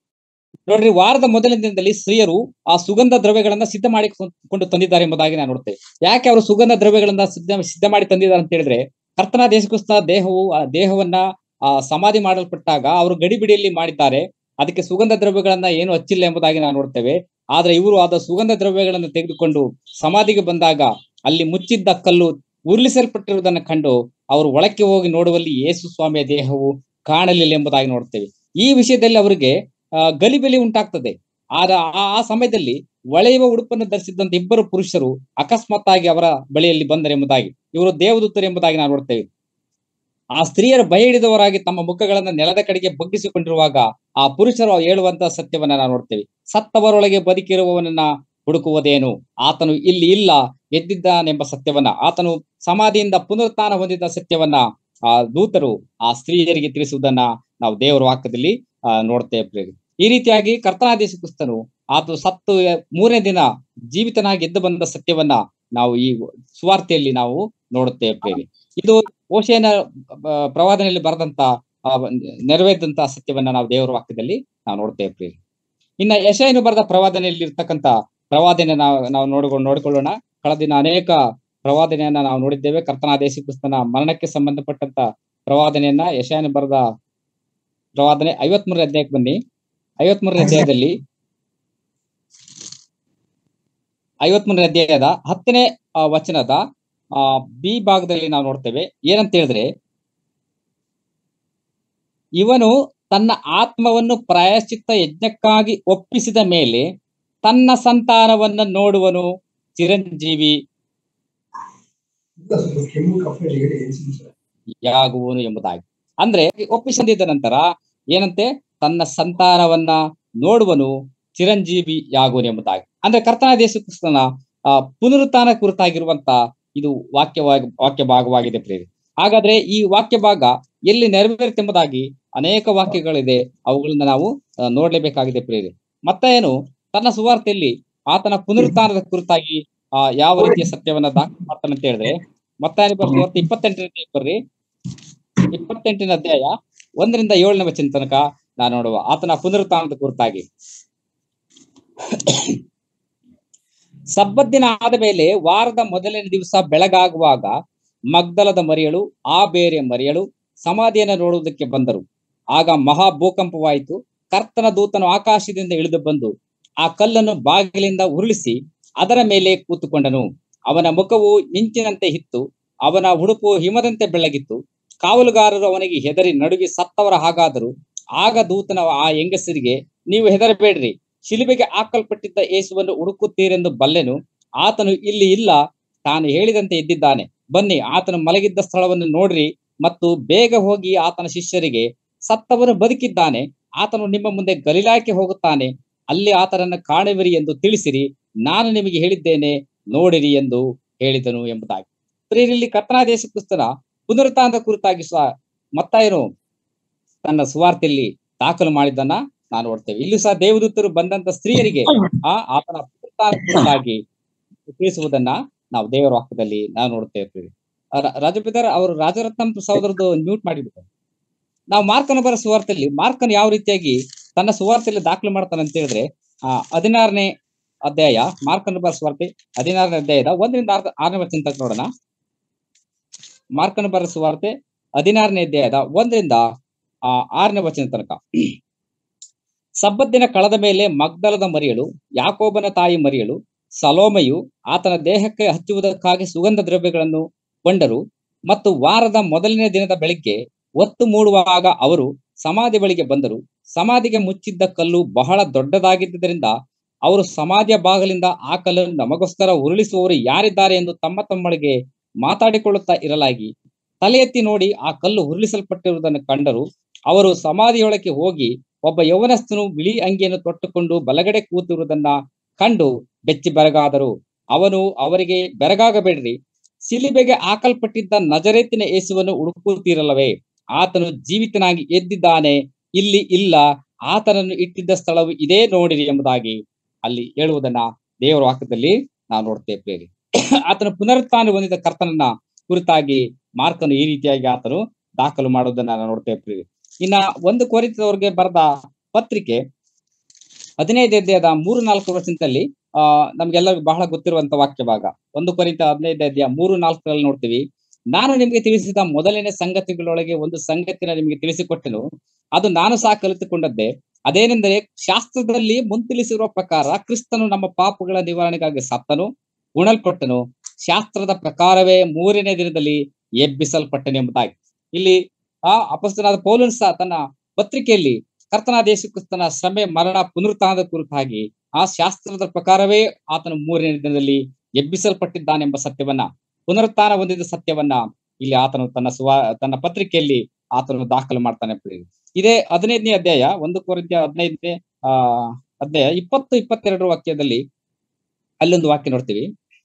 ನೋಡ್ರಿ ವಾರದ ಮೊದಲನೇ ದಿನದಲ್ಲಿ ಸ್ತ್ರೀಯರು ಆ ಸುಗಂಧ ದ್ರವ್ಯಗಳನ್ನ ಸಿದ್ಧ ಮಾಡಿಕೊಂಡು ತಂದಿದ್ದಾರೆ ಎಂಬುದಾಗಿ ನಾವು ನೋಡ್ತೇವೆ ಯಾಕೆ ಅವರು ಸುಗಂಧ ದ್ರವ್ಯಗಳನ್ನ ಸಿದ್ಧ ಸಿದ್ಧ ಮಾಡಿ ತಂದಿದ್ದಾರೆ ಅಂತ ಹೇಳಿದ್ರೆ ಕರ್ತನಾದ ಯೇಸು ಕ್ರಿಸ್ತ ದೇಹವು ಆ ದೇಹವನ್ನ ಆ ಸಮಾಧಿ ಮಾಡಲ್ಪಟ್ಟಾಗ ಅವರು ಗಡಿಬಿಡಿಯಲ್ಲಿ ಮಾಡಿದ್ದಾರೆ ಅದಕ್ಕೆ ಸುಗಂಧ ದ್ರವ್ಯಗಳನ್ನ ಏನು ಹಚ್ಚಿಲ್ಲ ಎಂಬುದಾಗಿ ನಾವು ನೋಡ್ತೇವೆ ಆದ್ರೆ ಇವರು ಆದ ಸುಗಂಧ ದ್ರವ್ಯಗಳನ್ನು ತೆಗೆದುಕೊಂಡು ಸಮಾಧಿಗೆ ಬಂದಾಗ ಅಲ್ಲಿ ಮುಚ್ಚಿದ್ದ ಕಲ್ಲು ಉರುಳಿಸಲ್ಪಟ್ಟಿರುವುದನ್ನು ಕಂಡು ಅವರು ಒಳಕ್ಕೆ ಹೋಗಿ ನೋಡುವಲ್ಲಿ ಯೇಸು ಸ್ವಾಮಿಯ ದೇಹವು ಕಾಣಲಿಲ್ಲ ಎಂಬುದಾಗಿ ನೋಡ್ತೇವೆ ಈ ವಿಷಯದಲ್ಲಿ ಅವರಿಗೆ ಗಲಿಬಿಲಿ ಉಂಟಾಗ್ತದೆ ಆದ ಆ ಸಮಯದಲ್ಲಿ ಒಳೆಯುವ ಉಡುಪನ್ನು ಧರಿಸಿದ್ದಂತ ಇಬ್ಬರು ಪುರುಷರು ಅಕಸ್ಮಾತ್ ಆಗಿ ಅವರ ಬಳಿಯಲ್ಲಿ ಬಂದರೆಂಬುದಾಗಿ ಇವರು ದೇವದೂತರು ಎಂಬುದಾಗಿ ನಾವು ನೋಡ್ತೇವೆ ಆ ಸ್ತ್ರೀಯರು ಭಯ ಹಿಡಿದವರಾಗಿ ತಮ್ಮ ಮುಖಗಳನ್ನ ನೆಲದ ಕಡೆಗೆ ಬಗ್ಗಿಸಿಕೊಂಡಿರುವಾಗ ಆ ಪುರುಷರು ಹೇಳುವಂತಹ ಸತ್ಯವನ್ನ ನಾವು ನೋಡ್ತೇವೆ ಸತ್ತವರೊಳಗೆ ಬದುಕಿರುವವನನ್ನ ಹುಡುಕುವುದೇನು ಆತನು ಇಲ್ಲಿ ಇಲ್ಲ ಎದ್ದಿದ್ದಾನೆಂಬ ಸತ್ಯವನ್ನ ಆತನು ಸಮಾಧಿಯಿಂದ ಪುನರುತ್ಥಾನ ಹೊಂದಿದ್ದ ಸತ್ಯವನ್ನ ಆ ದೂತರು ಆ ಸ್ತ್ರೀಯರಿಗೆ ತಿಳಿಸುವುದನ್ನ ನಾವು ದೇವರ ವಾಕ್ಯದಲ್ಲಿ ಆ ನೋಡ್ತೇವೆ ಈ ರೀತಿಯಾಗಿ ಕರ್ತನಾದೇಶ ಕ್ರಿಸ್ತನು ಆತ ಸತ್ತು ಮೂರನೇ ದಿನ ಜೀವಿತನಾಗಿ ಎದ್ದು ಬಂದ ಸತ್ಯವನ್ನ ನಾವು ಈ ಸುವಾರ್ತೆಯಲ್ಲಿ ನಾವು ನೋಡುತ್ತೇವೆ ಇದು ಓಶೇನ ಪ್ರವಾದನೆಯಲ್ಲಿ ಬರೆದಂತ ನೆರವೇರಿದಂತ ಸತ್ಯವನ್ನ ನಾವು ದೇವರ ವಾಕ್ಯದಲ್ಲಿ ನಾವು ನೋಡ್ತೇವೆ ಇನ್ನ ಯಶಯನು ಬರೆದ ಪ್ರವಾದನೆಯಲ್ಲಿ ಇರ್ತಕ್ಕಂತ ಪ್ರವಾದನೆ ನಾವು ನಾವು ನೋಡ್ಕೊಂಡು ನೋಡಿಕೊಳ್ಳೋಣ ಕಳೆದ ದಿನ ಅನೇಕ ಪ್ರವಾದನೆಯನ್ನ ನಾವು ನೋಡಿದ್ದೇವೆ ಕರ್ತನಾದೇಶ ಕ್ರಿಸ್ತನ ಮರಣಕ್ಕೆ ಸಂಬಂಧಪಟ್ಟಂತ ಪ್ರವಾದನೆಯನ್ನ ಯಶಯನ ಬರೆದ ಪ್ರವಾದನೆ ಐವತ್ಮೂರನೇ ಅಧ್ಯಾಯಕ್ಕೆ ಬನ್ನಿ ಐವತ್ಮೂರನೇ ಅಧ್ಯಾಯದಲ್ಲಿ ಐವತ್ಮೂರನೇ ಅಧ್ಯಾಯದ ಹತ್ತನೇ ವಚನದ ಆ ಬಿ ಭಾಗದಲ್ಲಿ ನಾವು ನೋಡ್ತೇವೆ ಏನಂತ ಹೇಳಿದ್ರೆ ಇವನು ತನ್ನ ಆತ್ಮವನ್ನು ಪ್ರಾಯಶ್ಚಿತ್ತ ಯಜ್ಞಕ್ಕಾಗಿ ಒಪ್ಪಿಸಿದ ಮೇಲೆ ತನ್ನ ಸಂತಾನವನ್ನ ನೋಡುವನು ಚಿರಂಜೀವಿ ಯಾಗುವನು ಎಂಬುದಾಗಿ ಅಂದ್ರೆ ಒಪ್ಪಿಸಿದ ನಂತರ ಏನಂತೆ ತನ್ನ ಸಂತಾನವನ್ನ ನೋಡುವನು ಚಿರಂಜೀವಿ ಯಾಗುವನು ಎಂಬುದಾಗಿ ಅಂದ್ರೆ ಕರ್ತನ ದೇಶ ಕ್ರಿಸ್ತನ ಆ ಪುನರುತ್ಥಾನ ಕುರಿತಾಗಿರುವಂತ ಇದು ವಾಕ್ಯವಾಗಿ ವಾಕ್ಯ ಭಾಗವಾಗಿದೆ ಪ್ರೇರಿ ಹಾಗಾದ್ರೆ ಈ ವಾಕ್ಯ ಭಾಗ ಎಲ್ಲಿ ನೆರವೇರುತ್ತೆಂಬುದಾಗಿ ಅನೇಕ ವಾಕ್ಯಗಳಿದೆ ಅವುಗಳನ್ನ ನಾವು ನೋಡ್ಲೇಬೇಕಾಗಿದೆ ಪ್ರೇರಿ ಮತ್ತೆ ಏನು ತನ್ನ ಸುವಾರ್ತೆಯಲ್ಲಿ ಆತನ ಪುನರುತ್ಥಾನದ ಕುರಿತಾಗಿ ಆ ಯಾವ ರೀತಿಯ ಸತ್ಯವನ್ನ ದಾಖಲು ಮಾಡ್ತಾನೆ ಅಂತ ಹೇಳಿದ್ರೆ ಮತ್ತೆ ಸುವಾರ್ತೆ ಇಪ್ಪತ್ತೆಂಟನೇ ಬರ್ರಿ ಇಪ್ಪತ್ತೆಂಟನೇ ಅಧ್ಯಾಯ ಒಂದರಿಂದ ಏಳನೇ ವಚನ ತನಕ ನಾನು ನೋಡುವ ಆತನ ಪುನರುತ್ಥಾನದ ಕುರಿತಾಗಿ ಸಬ್ಬತ್ತಿನ ಆದ ಮೇಲೆ ವಾರದ ಮೊದಲನೇ ದಿವಸ ಬೆಳಗಾಗುವಾಗ ಮಗ್ದಲದ ಮರಿಯಳು ಆ ಬೇರೆ ಮರಿಯಳು ಸಮಾಧಿಯನ್ನು ನೋಡುವುದಕ್ಕೆ ಬಂದರು ಆಗ ಮಹಾ ಭೂಕಂಪವಾಯಿತು ಕರ್ತನ ದೂತನು ಆಕಾಶದಿಂದ ಇಳಿದು ಬಂದು ಆ ಕಲ್ಲನ್ನು ಬಾಗಿಲಿಂದ ಉರುಳಿಸಿ ಅದರ ಮೇಲೆ ಕೂತುಕೊಂಡನು ಅವನ ಮುಖವು ಮಿಂಚಿನಂತೆ ಇತ್ತು ಅವನ ಉಡುಪು ಹಿಮದಂತೆ ಬೆಳ್ಳಗಿತ್ತು ಕಾವಲುಗಾರರು ಅವನಿಗೆ ಹೆದರಿ ನಡುಗಿ ಸತ್ತವರ ಹಾಗಾದರು ಆಗ ದೂತನ ಆ ಹೆಂಗಸರಿಗೆ ನೀವು ಹೆದರಬೇಡ್ರಿ ಶಿಲುಬೆಗೆ ಹಾಕಲ್ಪಟ್ಟಿದ್ದ ಯೇಸುವನ್ನು ಹುಡುಕುತ್ತೀರೆಂದು ಬಲ್ಲೆನು ಆತನು ಇಲ್ಲಿ ಇಲ್ಲ ತಾನು ಹೇಳಿದಂತೆ ಎದ್ದಿದ್ದಾನೆ ಬನ್ನಿ ಆತನು ಮಲಗಿದ್ದ ಸ್ಥಳವನ್ನು ನೋಡ್ರಿ ಮತ್ತು ಬೇಗ ಹೋಗಿ ಆತನ ಶಿಷ್ಯರಿಗೆ ಸತ್ತವನು ಬದುಕಿದ್ದಾನೆ ಆತನು ನಿಮ್ಮ ಮುಂದೆ ಗಲಿಲಾಕ್ಕೆ ಹೋಗುತ್ತಾನೆ ಅಲ್ಲಿ ಆತನನ್ನು ಕಾಣುವಿರಿ ಎಂದು ತಿಳಿಸಿರಿ ನಾನು ನಿಮಗೆ ಹೇಳಿದ್ದೇನೆ ನೋಡಿರಿ ಎಂದು ಹೇಳಿದನು ಎಂಬುದಾಗಿ ಪ್ರಿಯರಲ್ಲಿ ಕರ್ತನಾದ ಯೇಸು ಕ್ರಿಸ್ತನ ಪುನರುತ್ಥಾನದ ಕುರಿತಾಗಿ ಸಹ ಮತ್ತಾಯನು ತನ್ನ ಸುವಾರ್ತೆಯಲ್ಲಿ ದಾಖಲು ಮಾಡಿದ್ದನ್ನ ನಾವು ನೋಡ್ತೇವೆ ಇಲ್ಲೂ ಸಹ ದೇವದೂತರು ಬಂದಂತ ಸ್ತ್ರೀಯರಿಗೆ ಆ ಆತನ ಪುನರುತ್ಥಾನ ಕುರಿತಾಗಿ ತಿಳಿಸುವುದನ್ನ ನಾವು ದೇವರ ವಾಕ್ಯದಲ್ಲಿ ನಾವು ನೋಡ್ತೇವೆ ರ- ರಾಜಪಿತರ್ ಅವರು ರಾಜರತ್ನಂ ಸಹೋದರದ್ದು ಮ್ಯೂಟ್ ಮಾಡಿಬಿಟ್ಟು ನಾವು ಮಾರ್ಕನ ಬರ ಸುವಾರ್ತೆಯಲ್ಲಿ ಮಾರ್ಕನ್ ಯಾವ ರೀತಿಯಾಗಿ ತನ್ನ ಸುವಾರ್ತೆಯಲ್ಲಿ ದಾಖಲು ಮಾಡ್ತಾನೆ ಅಂತ ಹೇಳಿದ್ರೆ ಆ ಹದಿನಾರನೇ ಅಧ್ಯಾಯ ಮಾರ್ಕನ ಬರ ಸುವಾರ್ತೆ ಹದಿನಾರನೇ ಅಧ್ಯಾಯದ ಒಂದರಿಂದ ಆರ ಆರನೇ ವಚನ ತನಕ ನೋಡೋಣ ಮಾರ್ಕನ ಬರ ಸುವಾರ್ತೆ ಹದಿನಾರನೇ ಅಧ್ಯಾಯದ ಒಂದರಿಂದ ಆ ಆರನೇ ವಚನ ತನಕ ಸಬ್ಬತ್ತಿನ ಕಳೆದ ಮೇಲೆ ಮಗ್ದಲದ ಮರಿಯಳು ಯಾಕೋಬನ ತಾಯಿ ಮರಿಯಳು ಸಲೋಮೆಯು ಆತನ ದೇಹಕ್ಕೆ ಹಚ್ಚುವುದಕ್ಕಾಗಿ ಸುಗಂಧ ದ್ರವ್ಯಗಳನ್ನು ಕೊಂಡರು ಮತ್ತು ವಾರದ ಮೊದಲನೇ ದಿನದ ಬೆಳಿಗ್ಗೆ ಒತ್ತು ಮೂಡುವಾಗ ಅವರು ಸಮಾಧಿ ಬಳಿಗೆ ಬಂದರು ಸಮಾಧಿಗೆ ಮುಚ್ಚಿದ್ದ ಕಲ್ಲು ಬಹಳ ದೊಡ್ಡದಾಗಿದ್ದರಿಂದ ಅವರು ಸಮಾಧಿಯ ಬಾಗಿಲಿಂದ ಆ ಕಲ್ಲನ್ನು ನಮಗೋಸ್ಕರ ಉರುಳಿಸುವವರು ಯಾರಿದ್ದಾರೆ ಎಂದು ತಮ್ಮ ತಮ್ಮೊಳಗೆ ಮಾತಾಡಿಕೊಳ್ಳುತ್ತಾ ಇರಲಾಗಿ ತಲೆ ಎತ್ತಿ ನೋಡಿ ಆ ಕಲ್ಲು ಉರುಳಿಸಲ್ಪಟ್ಟಿರುವುದನ್ನು ಕಂಡರು ಅವರು ಸಮಾಧಿಯೊಳಗೆ ಹೋಗಿ ಒಬ್ಬ ಯೌವನಸ್ಥನು ಬಿಳಿ ಅಂಗಿಯನ್ನು ತೊಟ್ಟುಕೊಂಡು ಬಲಗಡೆ ಕೂತಿರುವುದನ್ನ ಕಂಡು ಬೆಚ್ಚಿ ಬೆರಗಾದರು ಅವನು ಅವರಿಗೆ ಬೆರಗಾಗಬೇಡ್ರಿ ಸಿಲಿಬೆಗೆ ಹಾಕಲ್ಪಟ್ಟಿದ್ದ ನಜರೇತಿನ ಯೇಸುವನ್ನು ಹುಡುಕುತ್ತೀರಲ್ಲವೇ ಆತನು ಜೀವಿತನಾಗಿ ಎದ್ದಿದ್ದಾನೆ ಇಲ್ಲಿ ಇಲ್ಲ ಆತನನ್ನು ಇಟ್ಟಿದ್ದ ಸ್ಥಳವು ಇದೇ ನೋಡಿರಿ ಎಂಬುದಾಗಿ ಅಲ್ಲಿ ಹೇಳುವುದನ್ನ ದೇವರ ವಾಕ್ಯದಲ್ಲಿ ನಾವು ನೋಡ್ತೇವೆ ಪ್ರೇರಿ ಆತನು ಪುನರುತ್ಥಾನ ಹೊಂದಿದ ಕರ್ತನನ್ನ ಕುರಿತಾಗಿ ಮಾರ್ಕನು ಈ ರೀತಿಯಾಗಿ ಆತನು ದಾಖಲು ಮಾಡೋದನ್ನ ನಾವು ನೋಡ್ತೇವೆ ಪ್ರೇರಿ ಇನ್ನ ಒಂದು ಕೊರಿತದವರಿಗೆ ಬರೆದ ಪತ್ರಿಕೆ ಹದಿನೈದು ಅಧ್ಯಾಯದ ಮೂರು ನಾಲ್ಕು ವರ್ಷದಲ್ಲಿ ಆ ನಮ್ಗೆಲ್ಲರಿಗೂ ಬಹಳ ಗೊತ್ತಿರುವಂತ ವಾಕ್ಯ ಭಾಗ ಒಂದು ಕೊರಿತ ಹದಿನೈದು ಅಧ್ಯಾಯ ಮೂರು ನಾಲ್ಕರಲ್ಲಿ ನೋಡ್ತೀವಿ ನಾನು ನಿಮಗೆ ತಿಳಿಸಿದ ಮೊದಲನೇ ಸಂಗತಿಗಳೊಳಗೆ ಒಂದು ಸಂಗತಿನ ನಿಮಗೆ ತಿಳಿಸಿಕೊಟ್ಟೆನು ಅದು ನಾನು ಸಹ ಕಲಿತುಕೊಂಡದ್ದೇ ಅದೇನೆಂದರೆ ಶಾಸ್ತ್ರದಲ್ಲಿ ಮುಂತಿಳಿಸಿರುವ ಪ್ರಕಾರ ಕ್ರಿಸ್ತನು ನಮ್ಮ ಪಾಪಗಳ ನಿವಾರಣೆಗಾಗಿ ಸತ್ತನು ಉಣಲ್ಪಟ್ಟನು ಶಾಸ್ತ್ರದ ಪ್ರಕಾರವೇ ಮೂರನೇ ದಿನದಲ್ಲಿ ಎಬ್ಬಿಸಲ್ಪಟ್ಟನು ಎಂಬುದಾಗಿ ಇಲ್ಲಿ ಆ ಅಪಸ್ತನಾದ ಪೌಲನ್ ಸಹ ತನ್ನ ಪತ್ರಿಕೆಯಲ್ಲಿ ಕರ್ತನಾದ ಯೇಸು ಕ್ರಿಸ್ತನ ಶ್ರಮೆ ಮರಣ ಪುನರುತ್ಥಾನದ ಕುರಿತಾಗಿ ಆ ಶಾಸ್ತ್ರದ ಪ್ರಕಾರವೇ ಆತನು ಮೂರನೇ ದಿನದಲ್ಲಿ ಎಬ್ಬಿಸಲ್ಪಟ್ಟಿದ್ದಾನೆಂಬ ಸತ್ಯವನ್ನ ಪುನರುತ್ಥಾನ ಹೊಂದಿದ ಸತ್ಯವನ್ನ ಇಲ್ಲಿ ಆತನು ತನ್ನ ಸುವಾ ತನ್ನ ಪತ್ರಿಕೆಯಲ್ಲಿ ಆತನು ದಾಖಲು ಮಾಡ್ತಾನೆ ಪ್ರಿಯರೇ. ಇದೇ ಹದಿನೈದನೇ ಅಧ್ಯಾಯ ಒಂದು ಕೊರಿಂತ್ಯ ಹದಿನೈದನೇ ಆ ಅಧ್ಯಾಯ ಇಪ್ಪತ್ತು ಇಪ್ಪತ್ತೆರಡರ ವಾಕ್ಯದಲ್ಲಿ ಅಲ್ಲೊಂದು ವಾಕ್ಯ ನೋಡ್ತೀವಿ